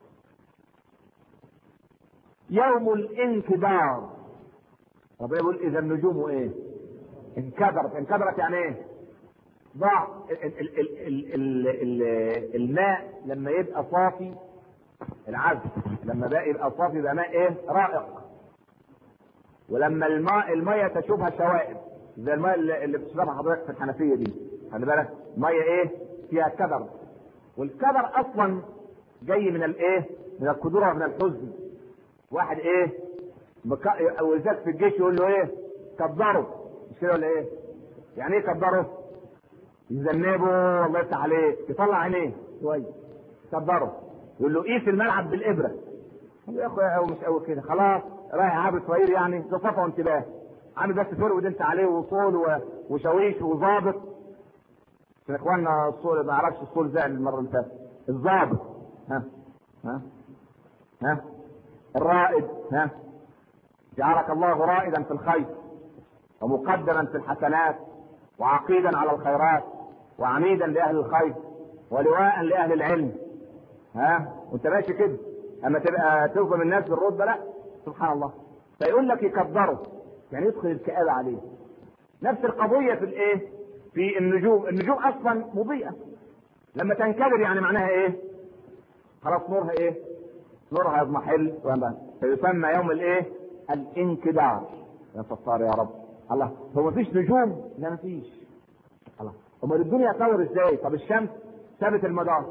يوم الانكدار ربنا يقول اذا النجوم ايه؟ انكدرت انكدرت يعني ايه؟ ضاع ال ال ال ال ال الماء لما يبقى صافي العذب لما بقى يبقى صافي يبقى ماء ايه؟ رائق ولما الماء الميه تشوبها شوائب زي الماء اللي, اللي بتشربها حضرتك في الحنفيه دي خلي بالك ميه ايه؟ فيها كدر والكدر اصلا جاي من الايه؟ من القدره ومن الحزن واحد ايه؟ مك... ولذلك في الجيش يقول له ايه؟ كبره مش كده ولا ايه؟ يعني ايه كبره؟ يذنبه الله يفتح عليك يطلع عينيه شويه كبره يقول له قيس الملعب بالابره يا اخويا هو مش قوي كده خلاص رايح عابد صغير يعني ده صفا وانتباه عامل بس فرق انت عليه وصول وشويش وظابط عشان اخواننا الصول ما يعرفش الصول زعل المره اللي فاتت الظابط ها ها ها الرائد ها جعلك الله رائدا في الخير ومقدما في الحسنات وعقيدا على الخيرات وعميدا لاهل الخير ولواء لاهل العلم ها وانت ماشي كده اما تبقى تظلم الناس بالرتبه لا سبحان الله فيقول لك يكبره يعني يدخل الكآبة عليه نفس القضية في الايه في النجوم النجوم اصلا مضيئة لما تنكدر يعني معناها ايه خلاص نورها ايه نورها يضمحل فيسمى يوم الايه الانكدار يا ستار يا رب الله هو مفيش نجوم لا مفيش الله امال الدنيا تدور ازاي طب الشمس ثابت المدار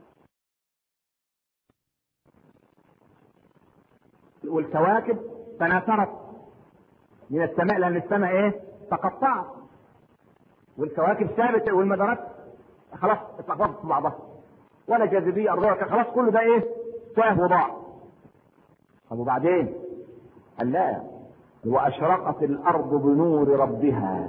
والكواكب تناثرت من السماء لان السماء ايه تقطعت والكواكب ثابته والمدارات خلاص اتلخبطت في بعضها ولا جاذبيه ارضيه خلاص كل ده ايه تاه وضاع طب وبعدين قال لا واشرقت الارض بنور ربها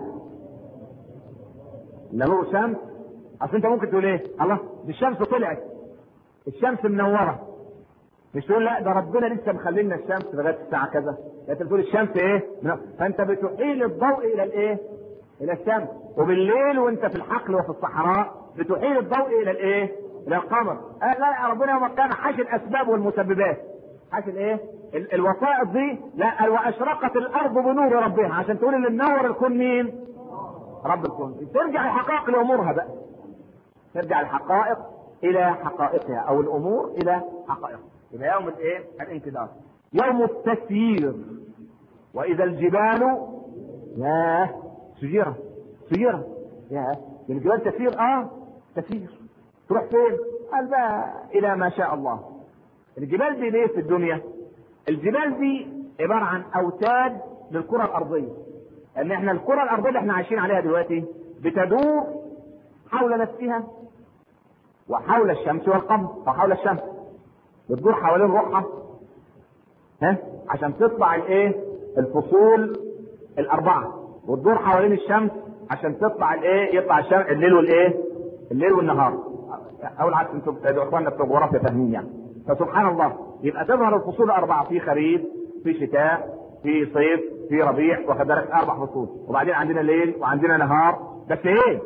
لا نور شمس اصل انت ممكن تقول ايه الله دي الشمس طلعت الشمس منوره مش تقول لا ده ربنا لسه مخلينا الشمس لغايه الساعه كذا انت بتقول الشمس ايه فانت بتحيل الضوء الى الايه الى الشمس وبالليل وانت في الحقل وفي الصحراء بتحيل الضوء الى الايه الى القمر آه لا ربنا يوم كان حاش الاسباب والمسببات حاش الايه ال- الوسائط دي لا واشرقت الارض بنور ربها عشان تقول اللي منور الكون مين رب الكون ترجع لحقائق لامورها بقى ترجع الحقائق الى حقائقها او الامور الى حقائقها يبقى يوم الايه الانكدار يوم التسيير واذا الجبال ياه سيرة سيرة ياه الجبال تسير اه تسير تروح فين قال بقى الى ما شاء الله الجبال دي ليه في الدنيا الجبال دي عبارة عن اوتاد للكرة الارضية ان احنا الكرة الارضية اللي احنا عايشين عليها دلوقتي بتدور حول نفسها وحول الشمس والقمر وحول الشمس بتدور حوالين روحها ها عشان تطلع الايه الفصول الاربعه وتدور حوالين الشمس عشان تطلع الايه يطلع الشمس الليل والايه الليل والنهار او العكس انتم اخواننا بتوع جغرافيا فاهمين يعني فسبحان الله يبقى تظهر الفصول الاربعه في خريف في شتاء في صيف في ربيع واخد بالك اربع فصول وبعدين عندنا ليل وعندنا نهار بس ايه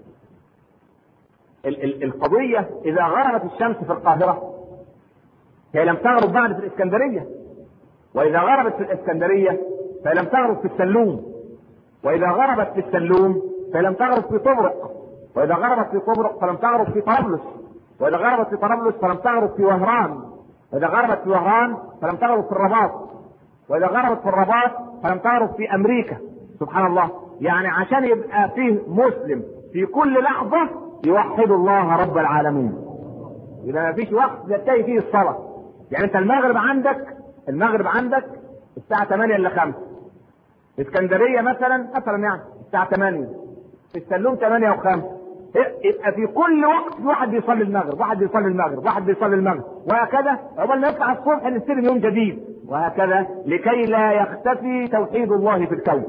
ال- ال- القضية إذا غربت الشمس في القاهرة هي لم تغرب بعد في الإسكندرية وإذا غربت في الإسكندرية فلم تغرب في السلوم وإذا غربت في السلوم فلم تغرب في طبرق وإذا غربت في طبرق فلم تغرب في طرابلس وإذا غربت في طرابلس فلم تغرب في وهران وإذا غربت في وهران فلم تغرب في الرباط وإذا غربت في الرباط فلم تغرب في أمريكا سبحان الله يعني عشان يبقى فيه مسلم في كل لحظة يوحد الله رب العالمين يبقى ما فيش وقت تنتهي فيه الصلاة يعني انت المغرب عندك المغرب عندك الساعة 8 الا 5 اسكندرية مثلا مثلا يعني الساعة 8 في السلوم 8 و5 يبقى في كل وقت في واحد بيصلي المغرب واحد بيصلي المغرب واحد بيصلي المغرب وهكذا عقبال ما يطلع الصبح نستلم يوم جديد وهكذا لكي لا يختفي توحيد الله في الكون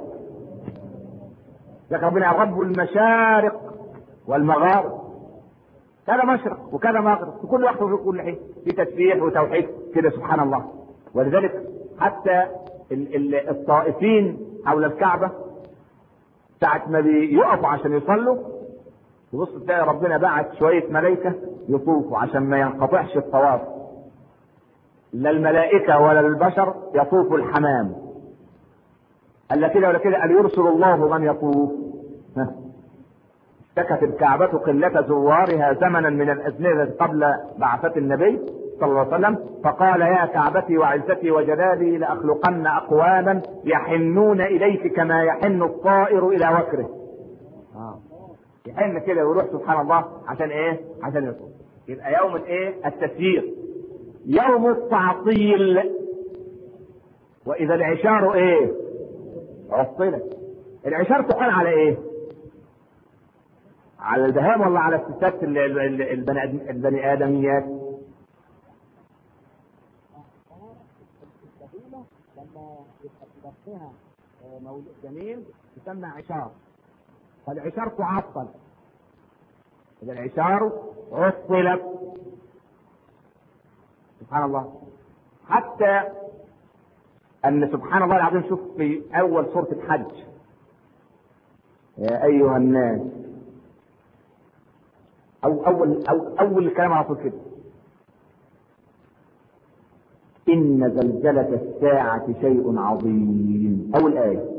لك ربنا رب المشارق والمغارب كذا مشرق وكذا مغرب في كل وقت وفي كل حين في تسبيح وتوحيد كده سبحان الله ولذلك حتى ال- ال- الطائفين حول الكعبة ساعة ما بيقفوا عشان يصلوا تبص تلاقي ربنا بعت شوية ملائكة يطوفوا عشان ما ينقطعش الطواف لا الملائكة ولا البشر يطوف الحمام قال لا كده ولا كده قال يرسل الله من يطوف ها. اشتكت الكعبة قلة زوارها زمنا من الأزمنة قبل بعثة النبي صلى الله عليه وسلم فقال يا كعبتي وعزتي وجلالي لأخلقن أقواما يحنون إليك كما يحن الطائر إلى وكره آه. يحن كده ويروح سبحان الله عشان ايه عشان يطوف يبقى يوم الايه التسيير يوم التعطيل واذا العشار ايه عطلت العشار تقال على ايه على البهائم ولا على الستات ال- ال- ال- البني آدم- البني ادميات السفينة لما يبقى في بطنها مولود جنين تسمى عشار فالعشار تعطل اذا العشار عطلت سبحان الله حتى ان سبحان الله العظيم شوف في اول سوره الحج يا ايها الناس او اول او اول الكلام على طول كده ان زلزله الساعه شيء عظيم اول ايه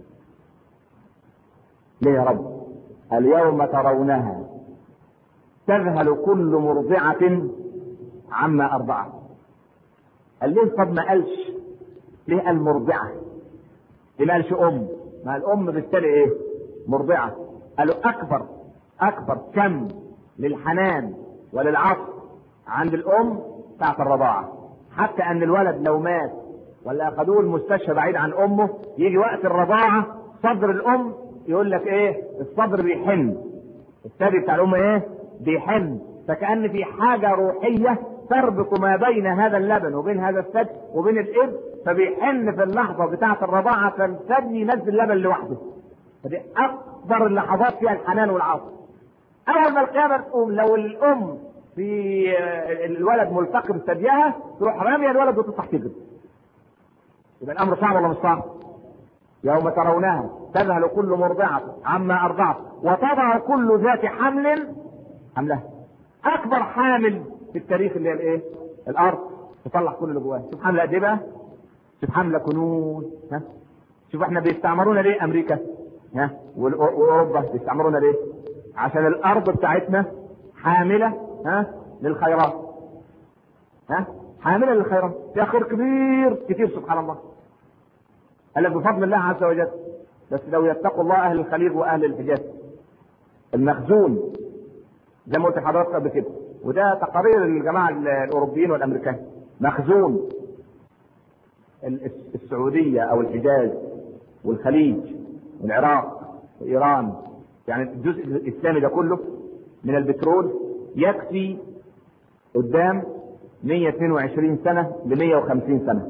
ليه يا رب اليوم ترونها تذهل كل مرضعة عما أرضعت قال ليه طب ما قالش ليه قال مرضعة ليه ما قالش أم ما الأم بالتالي إيه مرضعة قالوا أكبر أكبر كم للحنان وللعطف عند الأم ساعة الرضاعة حتى أن الولد لو مات ولا أخذوه المستشفى بعيد عن أمه يجي وقت الرضاعة صدر الأم يقول لك إيه الصدر بيحن الثدي بتاع الأم إيه بيحن فكأن في حاجة روحية تربط ما بين هذا اللبن وبين هذا الثدي وبين الإب فبيحن في اللحظة بتاعة الرضاعة فالثدي ينزل لبن لوحده فدي أكبر اللحظات فيها الحنان والعطف أول ما القيامة تقوم لو الأم في الولد ملتقي بثديها تروح رامية الولد وتطلع تجري يبقى الأمر صعب ولا مش صعب؟ يوم ترونها تذهل كل مرضعة عما أرضعت وتضع كل ذات حمل حملها أكبر حامل في التاريخ اللي هي الإيه؟ الأرض تطلع كل اللي جواها شوف حملة قد إيه بقى؟ شوف حملة كنوز ها؟ شوف احنا بيستعمرونا ليه أمريكا؟ ها؟ والأو- وأوروبا بيستعمرونا ليه؟ عشان الأرض بتاعتنا حاملة ها؟ للخيرات ها؟ حاملة للخيرات فيها خير كبير كتير سبحان الله قال لك بفضل الله عز وجل بس لو يتقوا الله اهل الخليج واهل الحجاز المخزون زي ما قلت لحضرتك قبل كده وده تقارير الجماعه الاوروبيين والامريكان مخزون ال- السعوديه او الحجاز والخليج والعراق وايران يعني الجزء الاسلامي ده كله من البترول يكفي قدام 122 سنه ل 150 سنه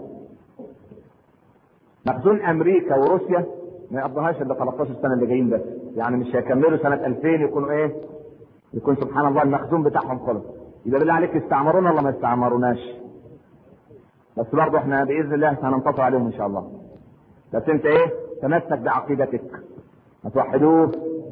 مخزون امريكا وروسيا ما يقضيهاش الا 13 سنه اللي جايين بس يعني مش هيكملوا سنه 2000 يكونوا ايه يكون سبحان الله المخزون بتاعهم خلص يبقى بالله عليك يستعمرونا ولا ما يستعمروناش بس برضه احنا باذن الله هننتصر عليهم ان شاء الله بس انت ايه تمسك بعقيدتك هتوحدوه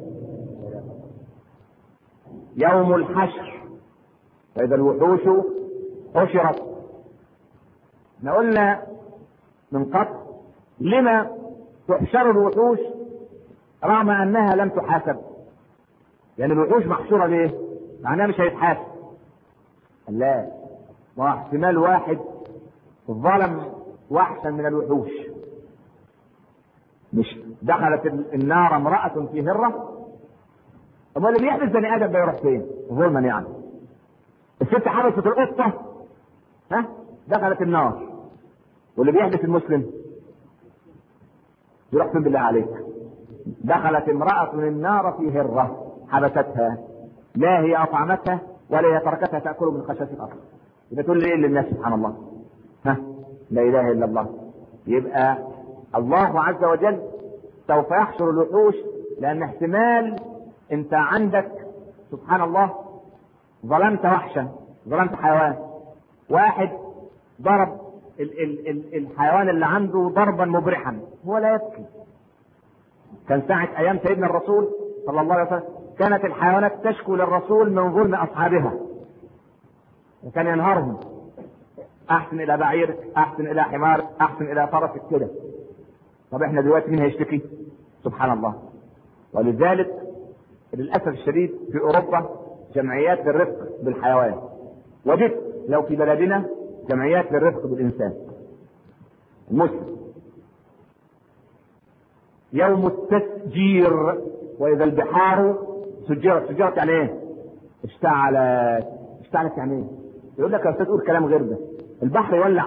يوم الحشر فاذا الوحوش حشرت احنا قلنا من قبل لما تحشر الوحوش رغم انها لم تحاسب يعني الوحوش محشوره ليه معناها مش هيتحاسب لا ما هو احتمال واحد ظلم وحشا من الوحوش مش دخلت النار امرأة في هرة امال اللي بيحبس بني ادم ده يروح فين؟ ظلما يعني الست حبست القطة ها دخلت النار واللي بيحبس المسلم يروح فين بالله عليك؟ دخلت امرأة النار في هرة حبستها لا هي أطعمتها ولا هي تركتها تأكل من خشاش الأرض يبقى تقول لي إيه للناس سبحان الله ها لا إله إلا الله يبقى الله عز وجل سوف يحشر الوحوش لأن احتمال أنت عندك سبحان الله ظلمت وحشا ظلمت حيوان واحد ضرب ال ال ال الحيوان اللي عنده ضربا مبرحا هو لا يبكي كان ساعة أيام سيدنا الرسول صلى الله عليه وسلم كانت الحيوانات تشكو للرسول من ظلم أصحابها وكان ينهارهم أحسن إلى بعيرك أحسن إلى حمارك أحسن إلى فرسك كده طب احنا دلوقتي مين هيشتكي؟ سبحان الله ولذلك للأسف الشديد في أوروبا جمعيات للرفق بالحيوان وجدت لو في بلدنا جمعيات للرفق بالإنسان المسلم يوم التسجير واذا البحار سجرت سجرت يعني ايه اشتعلت اشتعلت يعني ايه يقول لك يا استاذ قول كلام غير ده البحر يولع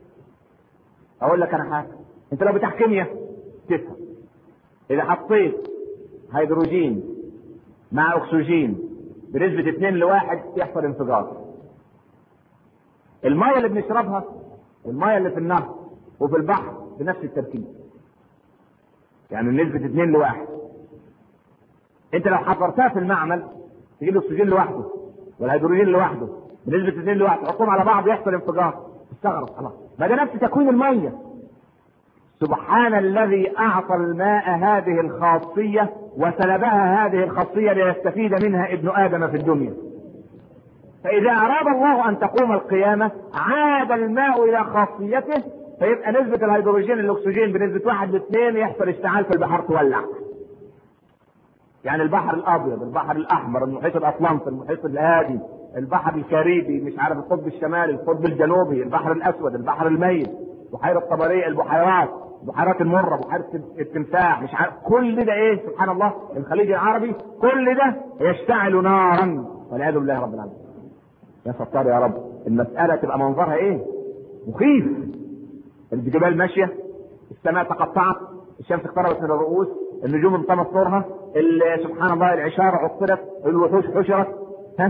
اقول لك انا حاجه انت لو بتاع كيمياء تفهم اذا حطيت هيدروجين مع اكسجين بنسبة 2 لواحد يحصل انفجار المية اللي بنشربها والمية اللي في النهر وفي البحر بنفس التركيب يعني نسبة 2 لواحد انت لو حضرتها في المعمل تجيب الاكسجين لوحده والهيدروجين لوحده بنسبة 2 لواحد تحطهم على بعض يحصل انفجار استغرب خلاص ما ده نفس تكوين المية سبحان الذي اعطى الماء هذه الخاصية وسلبها هذه الخاصية ليستفيد منها ابن ادم في الدنيا فاذا اراد الله ان تقوم القيامة عاد الماء الى خاصيته فيبقى نسبة الهيدروجين الاكسجين بنسبة واحد لاثنين يحصل اشتعال في البحر تولع يعني البحر الابيض البحر الاحمر المحيط الاطلنطي المحيط الهادي البحر الكاريبي مش عارف القطب الشمالي القطب الجنوبي البحر الاسود البحر الميت بحيرة طبرية البحيرات بحيرات المرة بحيرة التمساح مش عارف كل ده ايه سبحان الله الخليج العربي كل ده يشتعل نارا والعياذ بالله رب العالمين يا ستار يا رب المسألة تبقى منظرها ايه مخيف الجبال ماشية السماء تقطعت الشمس اقتربت من الرؤوس النجوم انطمس نورها سبحان الله العشارة عطلت الوحوش حشرت ها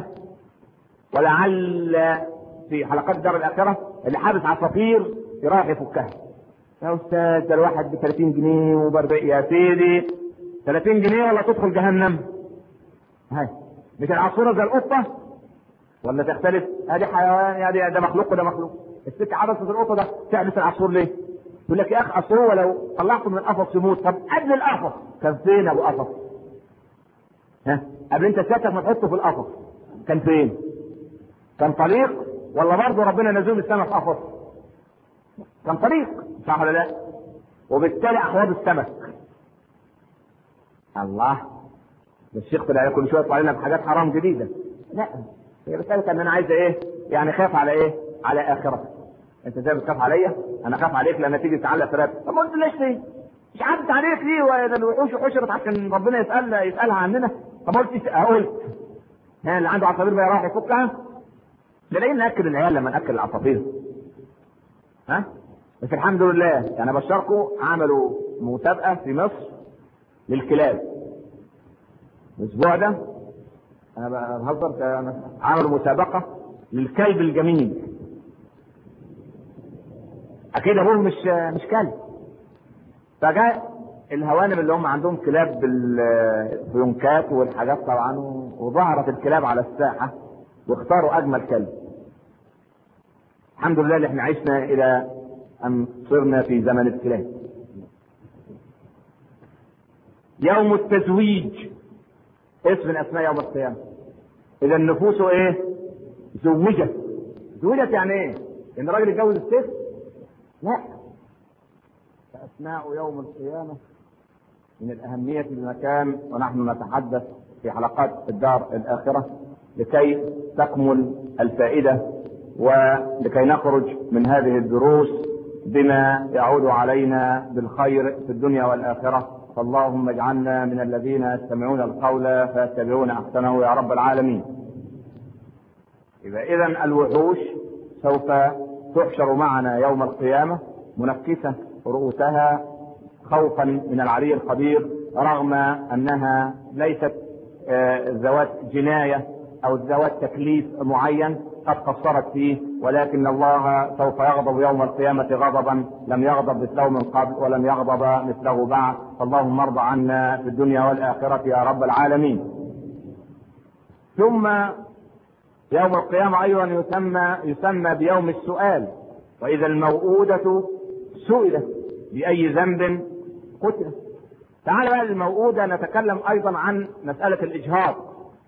ولعل في حلقات الدار الآخرة اللي حابس عصافير يروح يفكها يا أستاذ ده الواحد ب 30 جنيه وب يا سيدي 30 جنيه ولا تدخل جهنم هاي مش العصفورة زي القطة ولا تختلف ادي حيوان يعني ده مخلوق وده مخلوق الست عبست القطة ده تعبس العصفور ليه؟ يقول لك يا اخ اصل هو لو طلعته من القفص يموت طب قبل القفص كان فين ابو قفص؟ ها قبل انت سيادتك ما تحطه في القفص كان فين؟ كان طليق ولا برضه ربنا نزول السماء في قفص؟ كان طريق صح ولا لا؟ وبالتالي احواض السمك الله ده الشيخ طلع كل شويه يطلع لنا بحاجات حرام جديده لا هي مساله ان انا عايز ايه؟ يعني خاف على ايه؟ على اخرتك انت زي بتخاف عليا انا خاف عليك لما تيجي تعلق ثلاثة طب ما قلت ليش ليه؟ مش عدت عليك ليه ولا الوحوش حشرت عشان ربنا يسال يسالها عننا طب ما قلت قلت ها اللي عنده عصافير بقى راح يفكها ده ليه ناكل العيال لما ناكل العصافير ها بس الحمد لله يعني بشركم عملوا مسابقه في مصر للكلاب الاسبوع ده انا بهزر عملوا مسابقه للكلب الجميل اكيد ابوه مش مش كلب فجاء الهوانم اللي هم عندهم كلاب بالفيونكات والحاجات طبعا وظهرت الكلاب على الساحه واختاروا اجمل كلب الحمد لله اللي احنا عشنا الى ان صرنا في زمن السلام يوم التزويج اسم من اسماء يوم القيامه اذا النفوس ايه زوجت زوجت يعني ايه ان الراجل يتجوز الست لا فاسماء يوم القيامه من الاهميه بمكان ونحن نتحدث في حلقات الدار الاخره لكي تكمل الفائده ولكي نخرج من هذه الدروس بما يعود علينا بالخير في الدنيا والاخره فاللهم اجعلنا من الذين يستمعون القول فيتبعون احسنه يا رب العالمين. يبقى اذا الوحوش سوف تحشر معنا يوم القيامه منكسه رؤوسها خوفا من العلي الخبير رغم انها ليست ذوات جنايه او ذوات تكليف معين قد قصرت فيه ولكن الله سوف يغضب يوم القيامة غضبا لم يغضب مثله من قبل ولم يغضب مثله بعد فاللهم ارض عنا في الدنيا والآخرة يا رب العالمين ثم يوم القيامة أيضا يسمى يسمى بيوم السؤال وإذا الموءودة سئلت بأي ذنب قتلت تعال بقى الموءودة نتكلم أيضا عن مسألة الإجهاض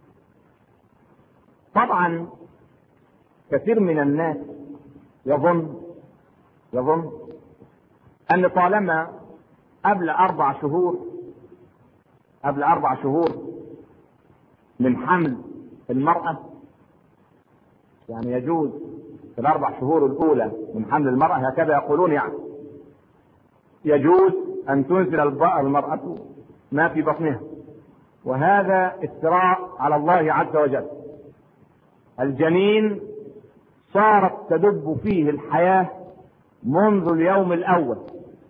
طبعا كثير من الناس يظن يظن ان طالما قبل اربع شهور قبل اربع شهور من حمل المرأة يعني يجوز في الاربع شهور الاولى من حمل المرأة هكذا يقولون يعني يجوز ان تنزل المرأة ما في بطنها وهذا افتراء على الله عز وجل الجنين صارت تدب فيه الحياة منذ اليوم الأول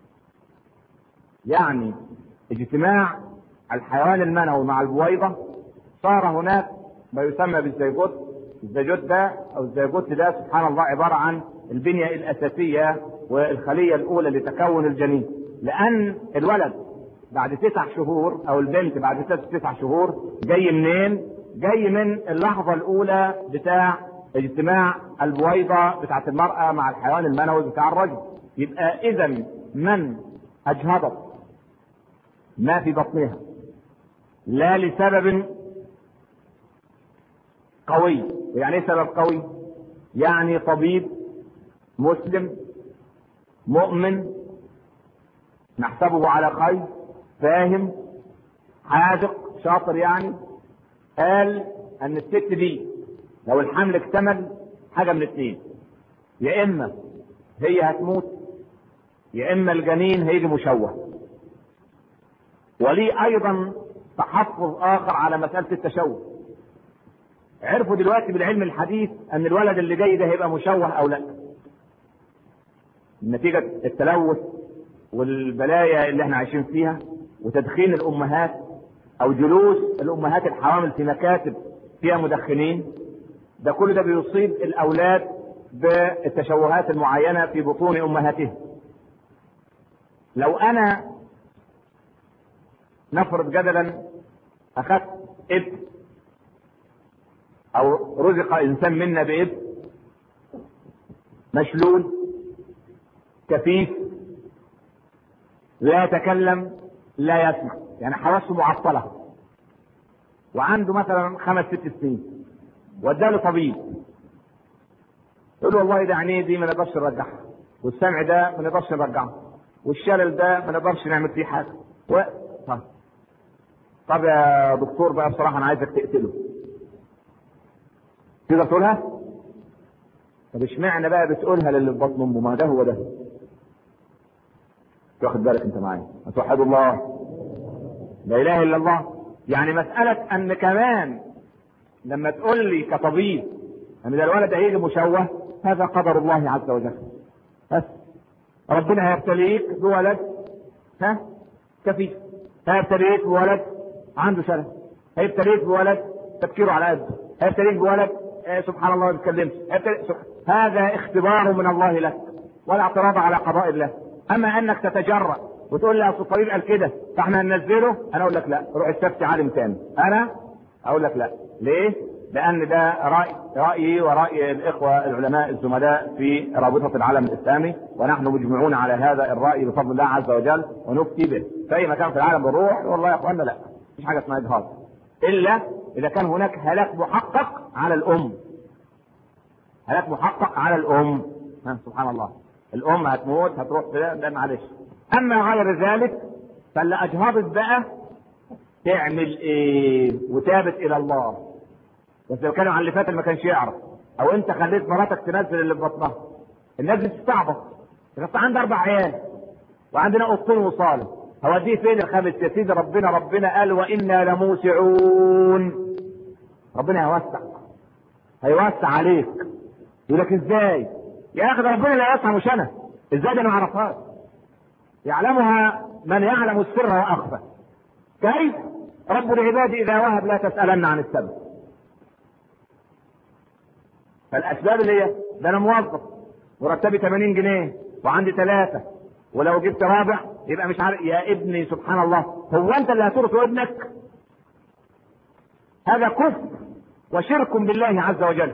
يعني اجتماع الحيوان المنوي مع البويضة صار هناك ما يسمى بالزيجوت الزيجوت ده أو الزيجوت ده سبحان الله عبارة عن البنية الأساسية والخلية الأولى لتكون الجنين لأن الولد بعد تسع شهور أو البنت بعد تسع شهور جاي منين؟ جاي من اللحظة الأولى بتاع اجتماع البويضة بتاعت المرأة مع الحيوان المنوي بتاع الرجل يبقى إذا من أجهضت ما في بطنها لا لسبب قوي يعني ايه سبب قوي يعني طبيب مسلم مؤمن نحسبه على خير فاهم حاذق شاطر يعني قال ان الست دي لو الحمل اكتمل حاجه من اثنين يا اما هي هتموت يا اما الجنين هيجي مشوه وليه ايضا تحفظ اخر على مساله التشوه عرفوا دلوقتي بالعلم الحديث ان الولد اللي جاي ده هيبقى مشوه او لا نتيجه التلوث والبلايا اللي احنا عايشين فيها وتدخين الامهات او جلوس الامهات الحوامل في مكاتب فيها مدخنين ده كل ده بيصيب الاولاد بالتشوهات المعينه في بطون امهاتهم لو انا نفرض جدلا اخذت ابن او رزق انسان منا بابن مشلول كفيف لا يتكلم لا يسمع يعني حواسه معطله وعنده مثلا خمس ست سنين واداله طبيب يقول له والله ده عينيه دي ما نقدرش نرجعها والسمع ده ما نقدرش نرجعه والشلل ده ما نقدرش نعمل فيه حاجه و... طب. طب يا دكتور بقى بصراحه انا عايزك تقتله تقدر تقولها؟ طب اشمعنى بقى بتقولها للي في بطن امه ما ده هو ده واخد بالك انت معايا اتوحد الله لا اله الا الله يعني مساله ان كمان لما تقول لي كطبيب ان ده الولد هيجي مشوه هذا قدر الله عز وجل بس ربنا هيبتليك بولد ها كفيف هيبتليك بولد عنده شلل هيبتليك بولد تفكيره على قده هيبتليك بولد آه سبحان الله ما بيتكلمش هذا اختبار من الله لك ولا اعتراض على قضاء الله اما انك تتجرأ وتقول لي اصل الطبيب قال كده فاحنا هننزله انا اقول لك لا روح استفتي عالم تاني انا اقول لك لا ليه؟ لان ده راي رايي وراي الاخوه العلماء الزملاء في رابطه العالم الاسلامي ونحن مجمعون على هذا الراي بفضل الله عز وجل ونفتي به في اي مكان في العالم بنروح والله يا اخوانا لا مفيش حاجه اسمها اجهاض الا اذا كان هناك هلاك محقق على الام هلاك محقق على الام ها سبحان الله الام هتموت هتروح في ده معلش اما غير ذلك فاللي اجهضت بقى تعمل ايه وتابت الى الله بس لو كانوا على اللي فات ما كانش يعرف او انت خليت مراتك تنزل اللي في بطنها الناس بتستعبط بس عندي اربع عيال وعندنا قطين وصاله هوديه فين الخامس يا سيدي ربنا ربنا قال وانا لموسعون ربنا هيوسع هيوسع عليك يقول لك ازاي يا اخي ده ربنا لا يسعى مش انا ازاي ده انا ما اعرفهاش يعلمها من يعلم السر واخفى كيف رب العباد اذا وهب لا تسالن عن السبب فالاسباب اللي هي ده انا موظف مرتبي 80 جنيه وعندي ثلاثه ولو جبت رابع يبقى مش عارف يا ابني سبحان الله هو انت اللي هتورث ابنك هذا كفر وشرك بالله عز وجل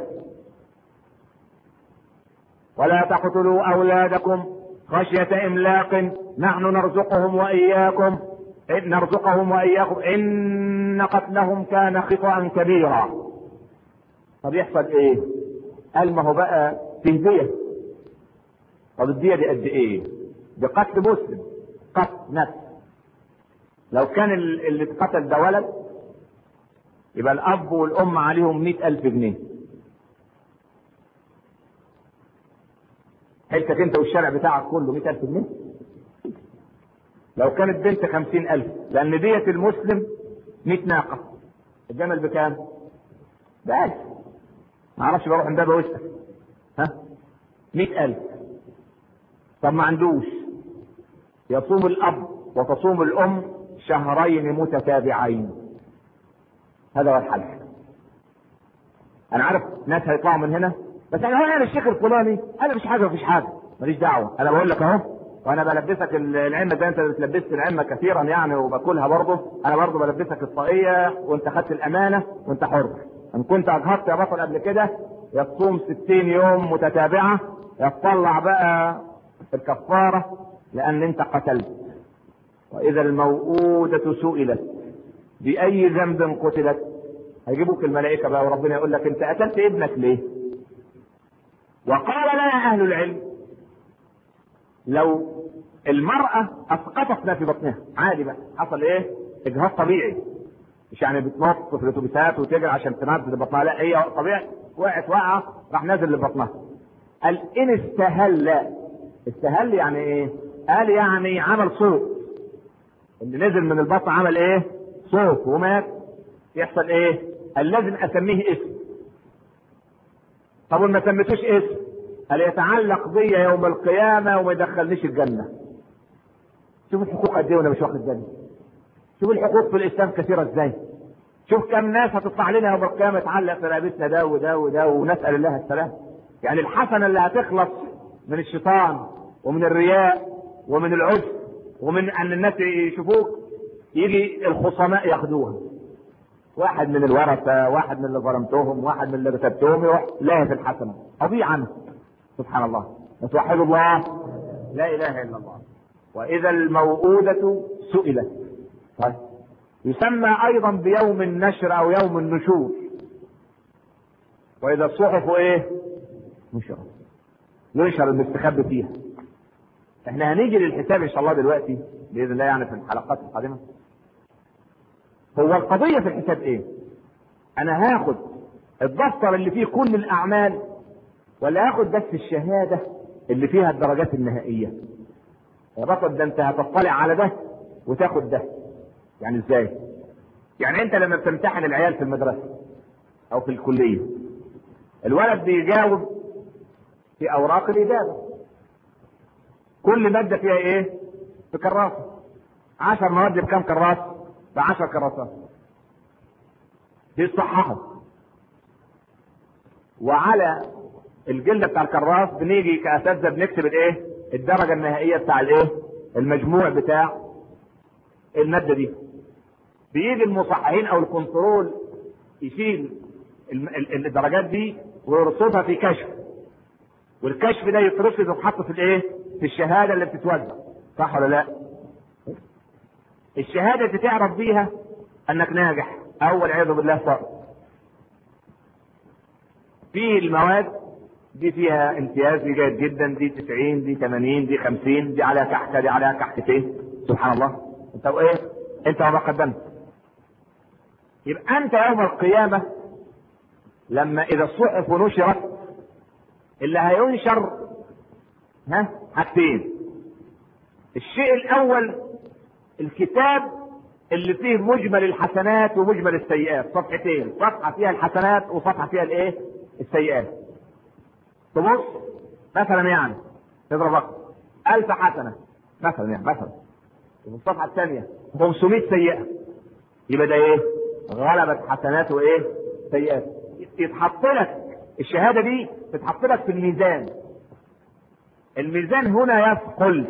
ولا تقتلوا اولادكم خشيه املاق نحن نرزقهم واياكم نرزقهم واياكم ان قتلهم كان خطا كبيرا طب يحصل ايه قال ما هو بقى فيه دية طب الدية دي قد ايه دي قتل مسلم قتل نفس لو كان اللي اتقتل ده ولد يبقى الاب والام عليهم مئة الف جنيه حيثك انت والشارع بتاعك كله مئة الف جنيه لو كانت بنت خمسين الف لان دية المسلم مئة ناقة الجمل بكام بألف ما اعرفش بروح عند بابا واسال ها مئة ألف طب ما عندوش يصوم الأب وتصوم الأم شهرين متتابعين هذا هو الحل أنا عارف ناس هيطلعوا من هنا بس أنا هو أنا الشيخ الفلاني أنا مش حاجة مفيش حاجة ماليش دعوة أنا بقول لك أهو وانا بلبسك العمة زي انت بتلبست العمة كثيرا يعني وباكلها برضه انا برضه بلبسك الطاقية وانت خدت الامانة وانت حر ان كنت اجهضت يا بطل قبل كده يصوم ستين يوم متتابعة يطلع بقى الكفارة لان انت قتلت واذا الموءودة سئلت باي ذنب قتلت هيجيبوك الملائكة بقى وربنا يقول لك انت قتلت ابنك ليه وقال لنا اهل العلم لو المرأة اسقطت ما في بطنها عادي بقى حصل ايه اجهاض طبيعي مش يعني بتنط في الاتوبيسات وتجري عشان تنزل بطنها لا هي طبيعي وقعت وقعه راح نازل لبطنها قال ان استهل استهل يعني ايه قال يعني عمل صوت اللي نزل من البطن عمل ايه صوت ومات يحصل ايه قال لازم اسميه اسم طب ما سميتوش اسم قال يتعلق بي يوم القيامه وما يدخلنيش الجنه شوف الحقوق قد ايه وانا مش واخد بالي شوف الحقوق في الاسلام كثيره ازاي شوف كم ناس هتطلع لنا يوم القيامه تعلق في رقبتنا ده وده وده ونسال الله السلام يعني الحسنه اللي هتخلص من الشيطان ومن الرياء ومن العجب ومن ان الناس يشوفوك يجي الخصماء ياخدوها واحد من الورثه واحد من اللي ظلمتهم واحد من اللي كتبتهم يروح لاهي في الحسنه اضيع عنه سبحان الله وتوحد الله لا اله الا الله واذا الموءودة سئلت طيب يسمى ايضا بيوم النشر او يوم النشور واذا الصحف ايه نشر ينشر المستخبي فيها احنا هنيجي للحساب ان شاء الله دلوقتي باذن الله يعني في الحلقات القادمه هو القضيه في الحساب ايه انا هاخد الدفتر اللي فيه كل الاعمال ولا هاخد بس الشهاده اللي فيها الدرجات النهائيه يا بطل ده انت هتطلع على ده وتاخد ده يعني ازاي يعني انت لما بتمتحن العيال في المدرسه او في الكليه الولد بيجاوب في اوراق الاجابه كل ماده فيها ايه في كراسه عشر مواد بكام كراسه بعشر كراسات بيصححوا وعلى الجلده بتاع الكراس بنيجي كاساتذه بنكتب الايه الدرجه النهائيه بتاع الايه المجموع بتاع الماده دي بيجي المصححين او الكنترول يشيل الم- ال- الدرجات دي ويرصدها في كشف والكشف ده يترصد ويتحط في الايه؟ في الشهاده اللي بتتوزع صح ولا لا؟ الشهاده اللي تعرف بيها انك ناجح او والعياذ بالله ساقط في المواد دي فيها امتياز دي جيد جدا دي 90 دي 80 دي 50 دي عليها كحكه دي عليها كحكتين سبحان الله انت وايه؟ انت وما قدمت يبقى انت يوم القيامه لما اذا الصحف نشرت اللي هينشر ها حاجتين الشيء الاول الكتاب اللي فيه مجمل الحسنات ومجمل السيئات صفحتين صفحه فيها الحسنات وصفحه فيها الايه السيئات تبص مثلا يعني تضرب رقم ألف حسنة مثلا يعني مثلا وفي الصفحة الثانية 500 سيئة يبقى ده ايه؟ غلبت حسنات وايه؟ سيئات يتحط لك الشهادة دي تتحط لك في الميزان الميزان هنا يثقل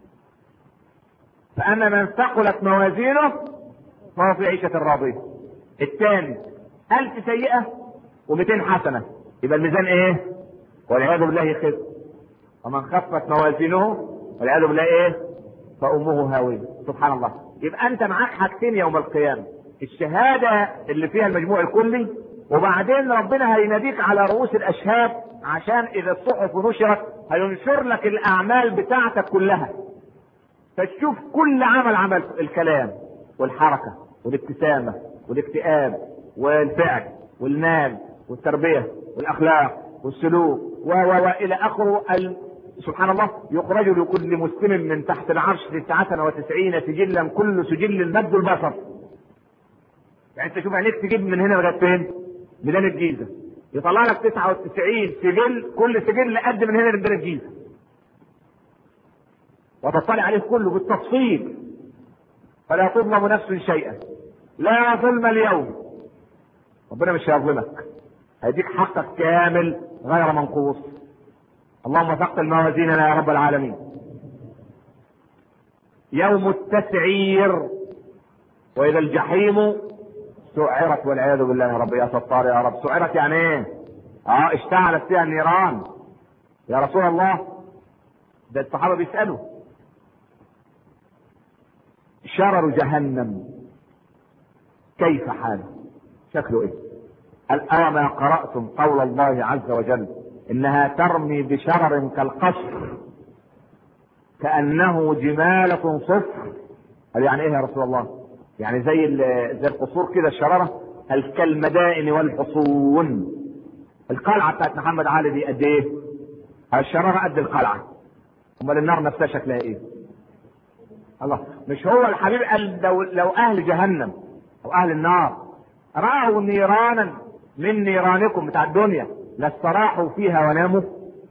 فأما من ثقلت موازينه فهو في عيشة راضية الثاني ألف سيئة و200 حسنة يبقى الميزان ايه؟ والعياذ بالله يخف ومن خفت موازينه والعياذ بالله ايه؟ فأمه هاوية سبحان الله يبقى أنت معاك حاجتين يوم القيامة الشهادة اللي فيها المجموع الكلي وبعدين ربنا هيناديك على رؤوس الأشهاد عشان إذا الصحف نشرت هينشر لك الأعمال بتاعتك كلها فتشوف كل عمل عملته الكلام والحركة والابتسامة والاكتئاب والفعل والمال والتربية والأخلاق والسلوك و و و إلى آخره ال... سبحان الله يخرج لكل مسلم من تحت العرش تسعة وتسعين سجلا كل سجل مد البصر يعني انت شوف عينيك تجيب من هنا لغايه فين؟ ميدان الجيزه يطلع لك 99 سجل كل سجل قد من هنا لميدان الجيزه وتطلع عليه كله بالتفصيل فلا تظلم نفس شيئا لا ظلم اليوم ربنا مش هيظلمك هيديك حقك كامل غير منقوص اللهم ثقل موازيننا يا رب العالمين يوم التسعير واذا الجحيم سعرت والعياذ بالله يا رب يا ستار يا رب سعرت يعني ايه اه اشتعلت فيها النيران يا رسول الله ده الصحابه بيسالوا شرر جهنم كيف حاله شكله ايه قال أوما قرأتم قول الله عز وجل إنها ترمي بشرر كالقصر كأنه جمالة صفر قال يعني إيه يا رسول الله؟ يعني زي ال- زي القصور كده الشرارة قال كالمدائن والحصون القلعة بتاعت محمد علي دي قد إيه؟ قال الشرارة قد القلعة أمال النار نفسها شكلها إيه؟ الله مش هو الحبيب قال لو, لو أهل جهنم أو أهل النار رأوا نيرانا من نيرانكم بتاع الدنيا لاستراحوا فيها وناموا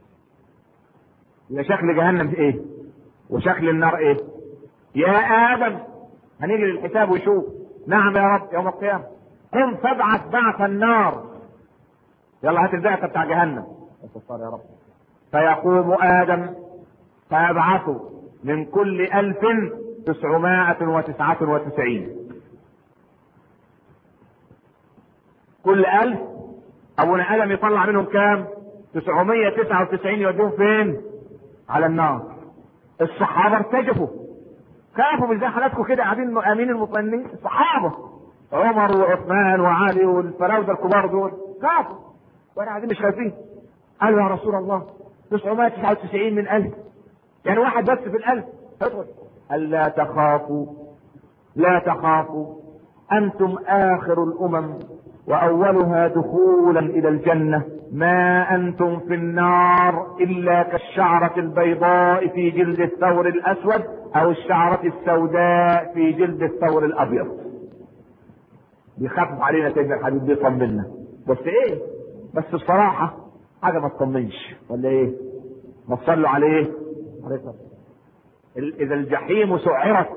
يبقى شكل جهنم ايه وشكل النار ايه يا ادم هنيجي للحساب ويشوف نعم يا رب يوم القيامة قم فابعث بعث النار يلا هات البعثة بتاع جهنم استغفر يا رب فيقوم ادم فيبعث من كل الف تسعمائة وتسعة وتسعين كل ألف أبونا آدم يطلع منهم كام؟ 999 يودوهم فين؟ على النار. الصحابة ارتجفوا. خافوا من زي حالاتكم كده قاعدين آمين المطمئنين الصحابة. عمر وعثمان وعلي والفراودة الكبار دول خافوا. واحنا قاعدين مش خايفين. قالوا يا رسول الله 999 من ألف. يعني واحد بس في الألف. ادخل. قال لا تخافوا لا تخافوا أنتم آخر الأمم واولها دخولا الى الجنه ما انتم في النار الا كالشعره البيضاء في جلد الثور الاسود او الشعره السوداء في جلد الثور الابيض بيخفف علينا سيدنا الحبيب بيطمنا بس ايه بس بصراحه حاجه ما تطمنش ولا ايه ما تصلوا عليه عليه الصلاة والسلام. اذا الجحيم سعرت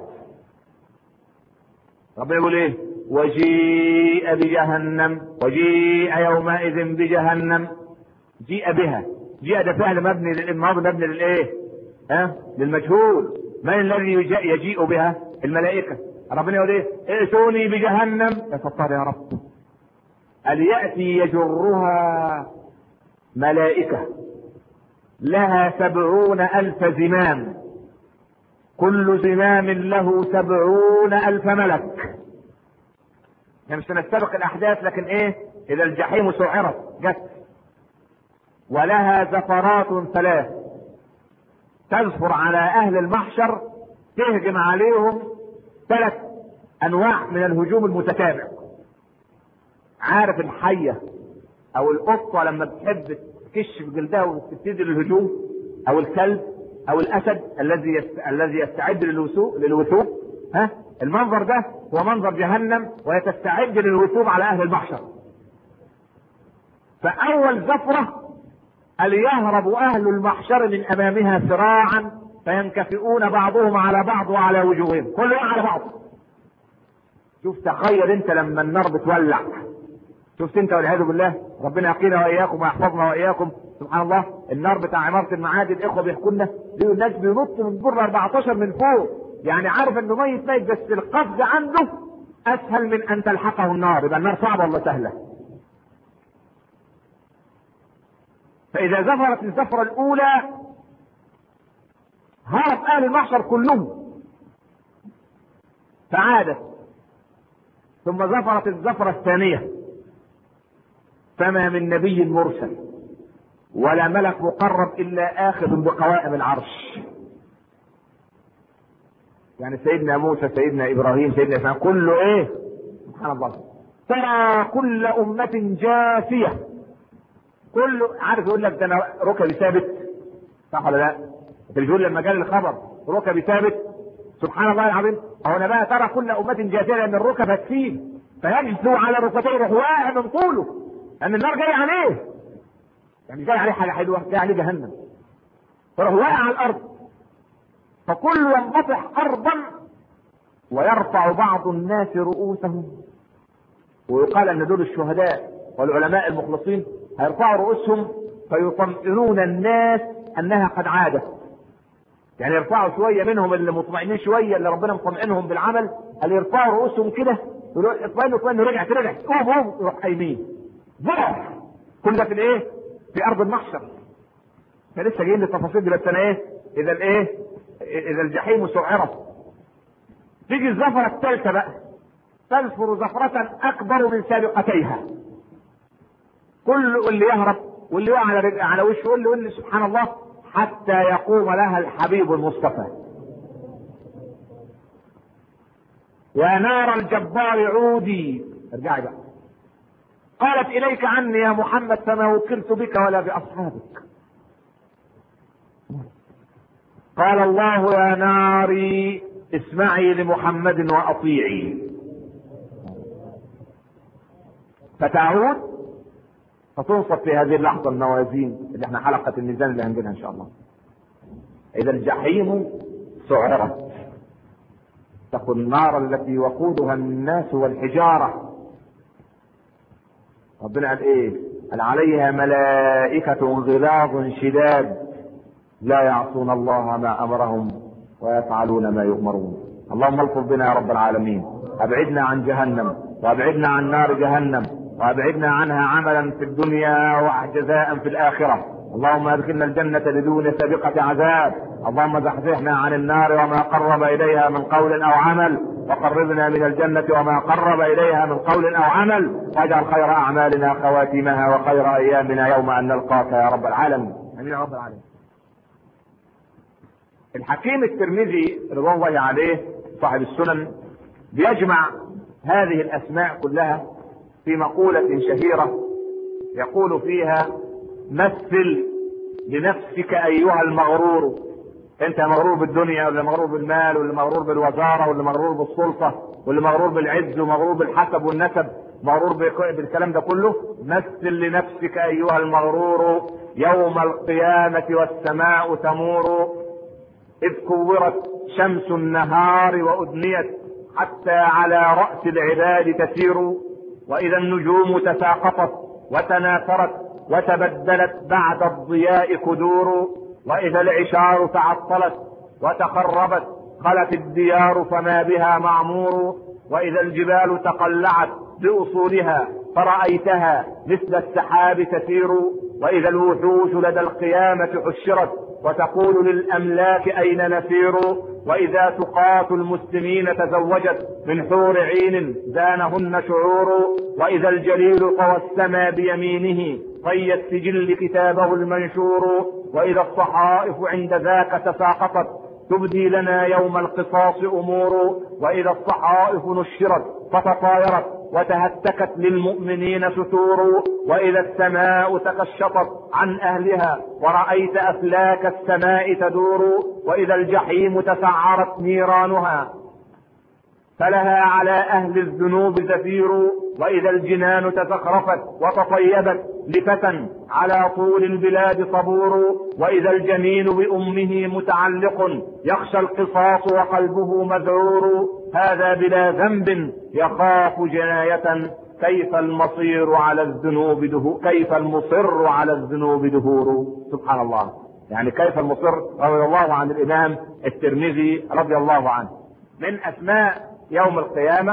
ربنا يقول ايه وجيء بجهنم وجيء يومئذ بجهنم جيء بها جيء ده فعل مبني للماضي مبني للايه ها للمجهول من الذي يجيء, يجيء بها الملائكه ربنا يقول ايه ائتوني بجهنم يا ستار يا رب أن يأتي يجرها ملائكة لها سبعون ألف زمام كل زمام له سبعون ألف ملك احنا مش هنستبق الأحداث لكن إيه إذا الجحيم سعرت جت ولها زفرات ثلاث تزفر على أهل المحشر تهجم عليهم ثلاث أنواع من الهجوم المتتابع عارف الحية أو القطة لما بتحب تكش في جلدها وتبتدي للهجوم أو الكلب او الاسد الذي يست... الذي يستعد للوثوق للوثوق ها المنظر ده هو منظر جهنم وهي تستعد للوثوق على اهل المحشر فاول زفره ان يهرب اهل المحشر من امامها سراعا فينكفئون بعضهم على بعض وعلى وجوههم كل يوم على بعض شوف تخيل انت لما النار بتولع شفت انت والعياذ بالله ربنا يقينا واياكم ويحفظنا واياكم سبحان الله النار بتاع عماره المعادي الاخوه بيحكوا لنا بيقول الناس بينط من دور 14 من فوق يعني عارف انه ميت ميت بس القفز عنده اسهل من ان تلحقه النار يبقى النار صعبه ولا سهله فاذا زفرت الزفره الاولى هرب اهل المحشر كلهم فعادت ثم زفرت الزفره الثانيه فما من نبي مرسل ولا ملك مقرب الا اخذ بقوائم العرش يعني سيدنا موسى سيدنا ابراهيم سيدنا اسماعيل كله ايه سبحان الله ترى كل امة جاثية كله عارف يقول لك ده انا ركبي ثابت صح ولا لا؟ التلفزيون لما جالي الخبر ركبي ثابت سبحان الله العظيم اهو انا بقى ترى كل امة جاثية لان الركب هتسيب فيجثو على ركبتيه يروح واقع من طوله لان النار جاي عليه يعني جاي عليه حاجه حلوه جاي عليه جهنم فراح واقع على الارض فكل ينبطح ارضا ويرفع بعض الناس رؤوسهم ويقال ان دول الشهداء والعلماء المخلصين هيرفعوا رؤوسهم فيطمئنون الناس انها قد عادت يعني يرفعوا شويه منهم اللي مطمئنين شويه اللي ربنا مطمئنهم بالعمل اللي يرفعوا رؤوسهم كده يقولوا اطمئنوا اطمئنوا رجعت رجعت قوم قوم يروح قايمين ضعف كل ده في الايه؟ في ارض المحشر احنا لسه جايين للتفاصيل دي بس انا ايه؟ اذا الايه؟ اذا الجحيم سعرت تيجي الزفرة الثالثة بقى تزفر زفرة أكبر من سابقتيها كل اللي يهرب واللي يقع على رجع على وشه واللي واللي سبحان الله حتى يقوم لها الحبيب المصطفى يا نار الجبار عودي ارجعي بقى قالت اليك عني يا محمد فما وكلت بك ولا باصحابك قال الله يا ناري اسمعي لمحمد واطيعي فتعود فتنصب في هذه اللحظة الموازين اللي احنا حلقة الميزان اللي عندنا ان شاء الله اذا الجحيم سعرت اتقوا النار التي وقودها الناس والحجارة ربنا قال ايه قال عليها ملائكة غلاظ شداد لا يعصون الله ما امرهم ويفعلون ما يؤمرون اللهم الطف بنا يا رب العالمين ابعدنا عن جهنم وابعدنا عن نار جهنم وابعدنا عنها عملا في الدنيا وجزاء في الاخره اللهم ادخلنا الجنة بدون سابقة عذاب اللهم زحزحنا عن النار وما قرب اليها من قول او عمل وقربنا من الجنة وما قرب اليها من قول او عمل واجعل خير اعمالنا خواتمها وخير ايامنا يوم ان نلقاك يا رب العالمين امين يا رب العالمين الحكيم الترمذي رضوان الله عليه صاحب السنن بيجمع هذه الاسماء كلها في مقولة شهيرة يقول فيها مثل لنفسك ايها المغرور انت مغرور بالدنيا ولا مغرور بالمال ولا مغرور بالوزارة ولا مغرور بالسلطة ولا مغرور بالعز ومغرور بالحسب والنسب مغرور بالكلام ده كله مثل لنفسك ايها المغرور يوم القيامة والسماء تمور إذ كورت شمس النهار وأدنيت حتى على رأس العباد تسير وإذا النجوم تساقطت وتناثرت وتبدلت بعد الضياء كدور وإذا العشار تعطلت وتخربت خلت الديار فما بها معمور وإذا الجبال تقلعت بأصولها فرأيتها مثل السحاب تسير وإذا الوحوش لدى القيامة حشرت وتقول للأملاك أين نسير وإذا تقاة المسلمين تزوجت من حور عين زانهن شعور وإذا الجليل طوى السما بيمينه طي السجل كتابه المنشور وإذا الصحائف عند ذاك تساقطت تبدي لنا يوم القصاص أمور وإذا الصحائف نشرت فتطايرت وتهتكت للمؤمنين ستور وإذا السماء تكشطت عن أهلها ورأيت أفلاك السماء تدور وإذا الجحيم تسعرت نيرانها فلها على أهل الذنوب زفير وإذا الجنان تزخرفت وتطيبت لفتى على طول البلاد صبور وإذا الجنين بأمه متعلق يخشى القصاص وقلبه مذعور هذا بلا ذنب يخاف جناية كيف المصير على الذنوب دهور كيف المصر على الذنوب دهور سبحان الله يعني كيف المصر رضي الله عن الإمام الترمذي رضي الله عنه من أسماء يوم القيامة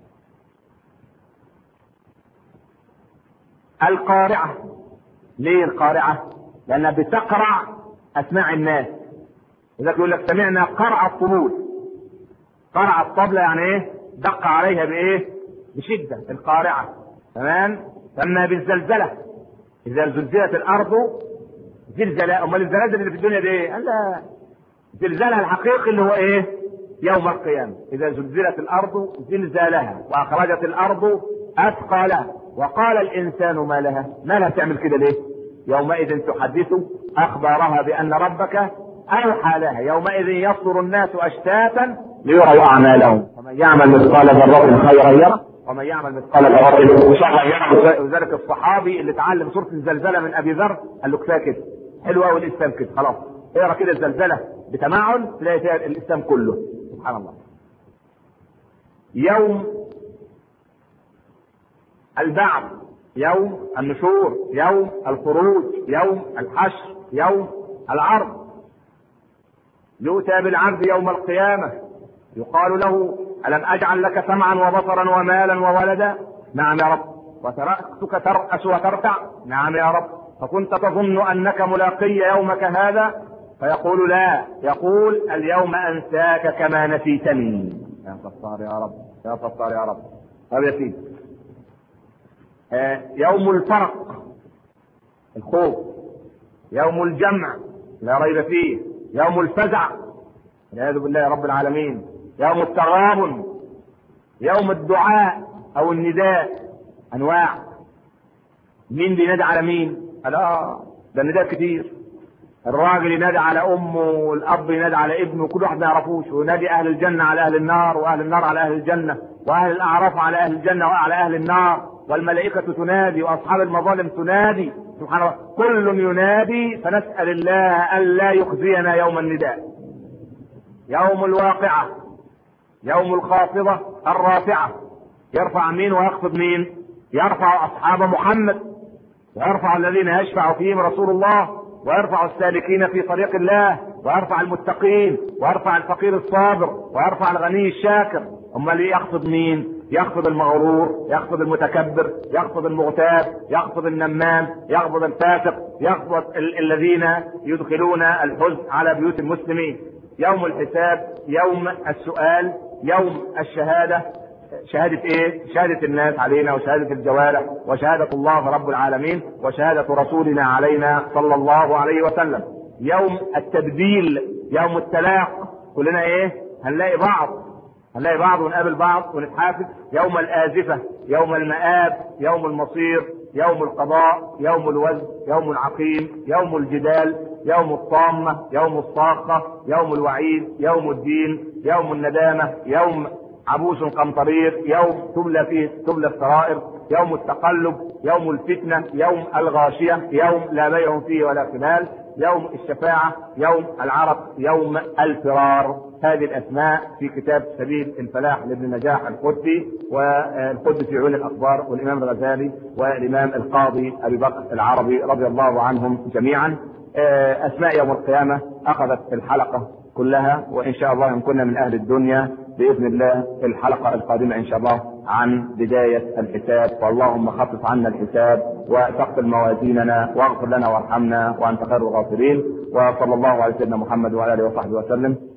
القارعة ليه القارعة؟ لأنها بتقرع أسماع الناس لذلك يقول لك سمعنا قرع الطبول قرع الطبلة يعني إيه؟ دق عليها بإيه؟ بشدة القارعة تمام؟ سمى بالزلزلة إذا زلزلت الأرض زلزلة أمال الزلازل اللي في الدنيا دي إيه؟ لا زلزالها الحقيقي اللي هو إيه؟ يوم القيامة إذا زلزلت الأرض زلزالها وأخرجت الأرض أثقالها وقال الإنسان ما لها ما لها تعمل كده ليه يومئذ تحدث أخبارها بأن ربك أوحى لها يومئذ يصدر الناس أشتاتا ليروا أعمالهم ومن يعمل مثقال ذرة خيرا يره ومن يعمل مثقال ذرة شرا يره وذلك الصحابي اللي اتعلم سورة الزلزلة من أبي ذر قال له كفاية كده حلو قوي الإسلام كده خلاص اقرا كده الزلزلة بتمعن تلاقي فيها الإسلام كله سبحان الله يوم البعث يوم النشور يوم الخروج يوم الحشر يوم العرض يؤتى بالعبد يوم القيامة يقال له ألم أجعل لك سمعا وبصرا ومالا وولدا نعم يا رب وتركتك ترأس وترتع نعم يا رب فكنت تظن أنك ملاقي يومك هذا فيقول لا يقول اليوم أنساك كما نسيتني يا ستار يا رب يا ستار يا رب طب يا سيدي يوم الفرق الخوف يوم الجمع لا ريب فيه يوم الفزع والعياذ بالله رب العالمين يوم التغابن يوم الدعاء او النداء انواع مين بينادي على مين؟ قال اه ده النداء كتير الراجل ينادي على امه والاب ينادي على ابنه كل واحد ما يعرفوش وينادي اهل الجنه على اهل النار واهل النار على اهل الجنه واهل الاعراف على اهل الجنه وعلى اهل النار والملائكة تنادي وأصحاب المظالم تنادي سبحان الله كل ينادي فنسأل الله ألا يخزينا يوم النداء يوم الواقعة يوم الخافضة الرافعة يرفع مين ويخفض مين يرفع أصحاب محمد ويرفع الذين يشفع فيهم رسول الله ويرفع السالكين في طريق الله ويرفع المتقين ويرفع الفقير الصابر ويرفع الغني الشاكر امال ايه يخفض مين يخفض المغرور يخفض المتكبر يخفض المغتاب يخفض النمام يخفض الفاسق يخفض ال- الذين يدخلون الحزن على بيوت المسلمين يوم الحساب يوم السؤال يوم الشهاده شهادة ايه؟ شهادة الناس علينا وشهادة الجوارح وشهادة الله رب العالمين وشهادة رسولنا علينا صلى الله عليه وسلم. يوم التبديل يوم التلاق كلنا ايه؟ هنلاقي بعض هنلاقي بعض ونقابل بعض ونتحافظ يوم الآزفة يوم المآب يوم المصير يوم القضاء يوم الوزن يوم العقيم يوم الجدال يوم الطامة يوم الصاخة يوم الوعيد يوم الدين يوم الندامة يوم عبوس قمطرير يوم تبلى فيه تبلى السرائر يوم التقلب يوم الفتنة يوم الغاشية يوم لا بيع فيه ولا خلال يوم الشفاعة يوم العرق يوم الفرار هذه الأسماء في كتاب سبيل الفلاح لابن نجاح القدسي والقدس في عيون الأخبار والإمام الغزالي والإمام القاضي أبي بكر العربي رضي الله عنهم جميعا أسماء يوم القيامة أخذت الحلقة كلها وإن شاء الله إن كنا من أهل الدنيا باذن الله في الحلقه القادمه ان شاء الله عن بدايه الحساب واللهم خفف عنا الحساب وثقل موازيننا واغفر لنا وارحمنا وانت خير الغافرين وصلى الله على سيدنا محمد وعلى اله وصحبه وسلم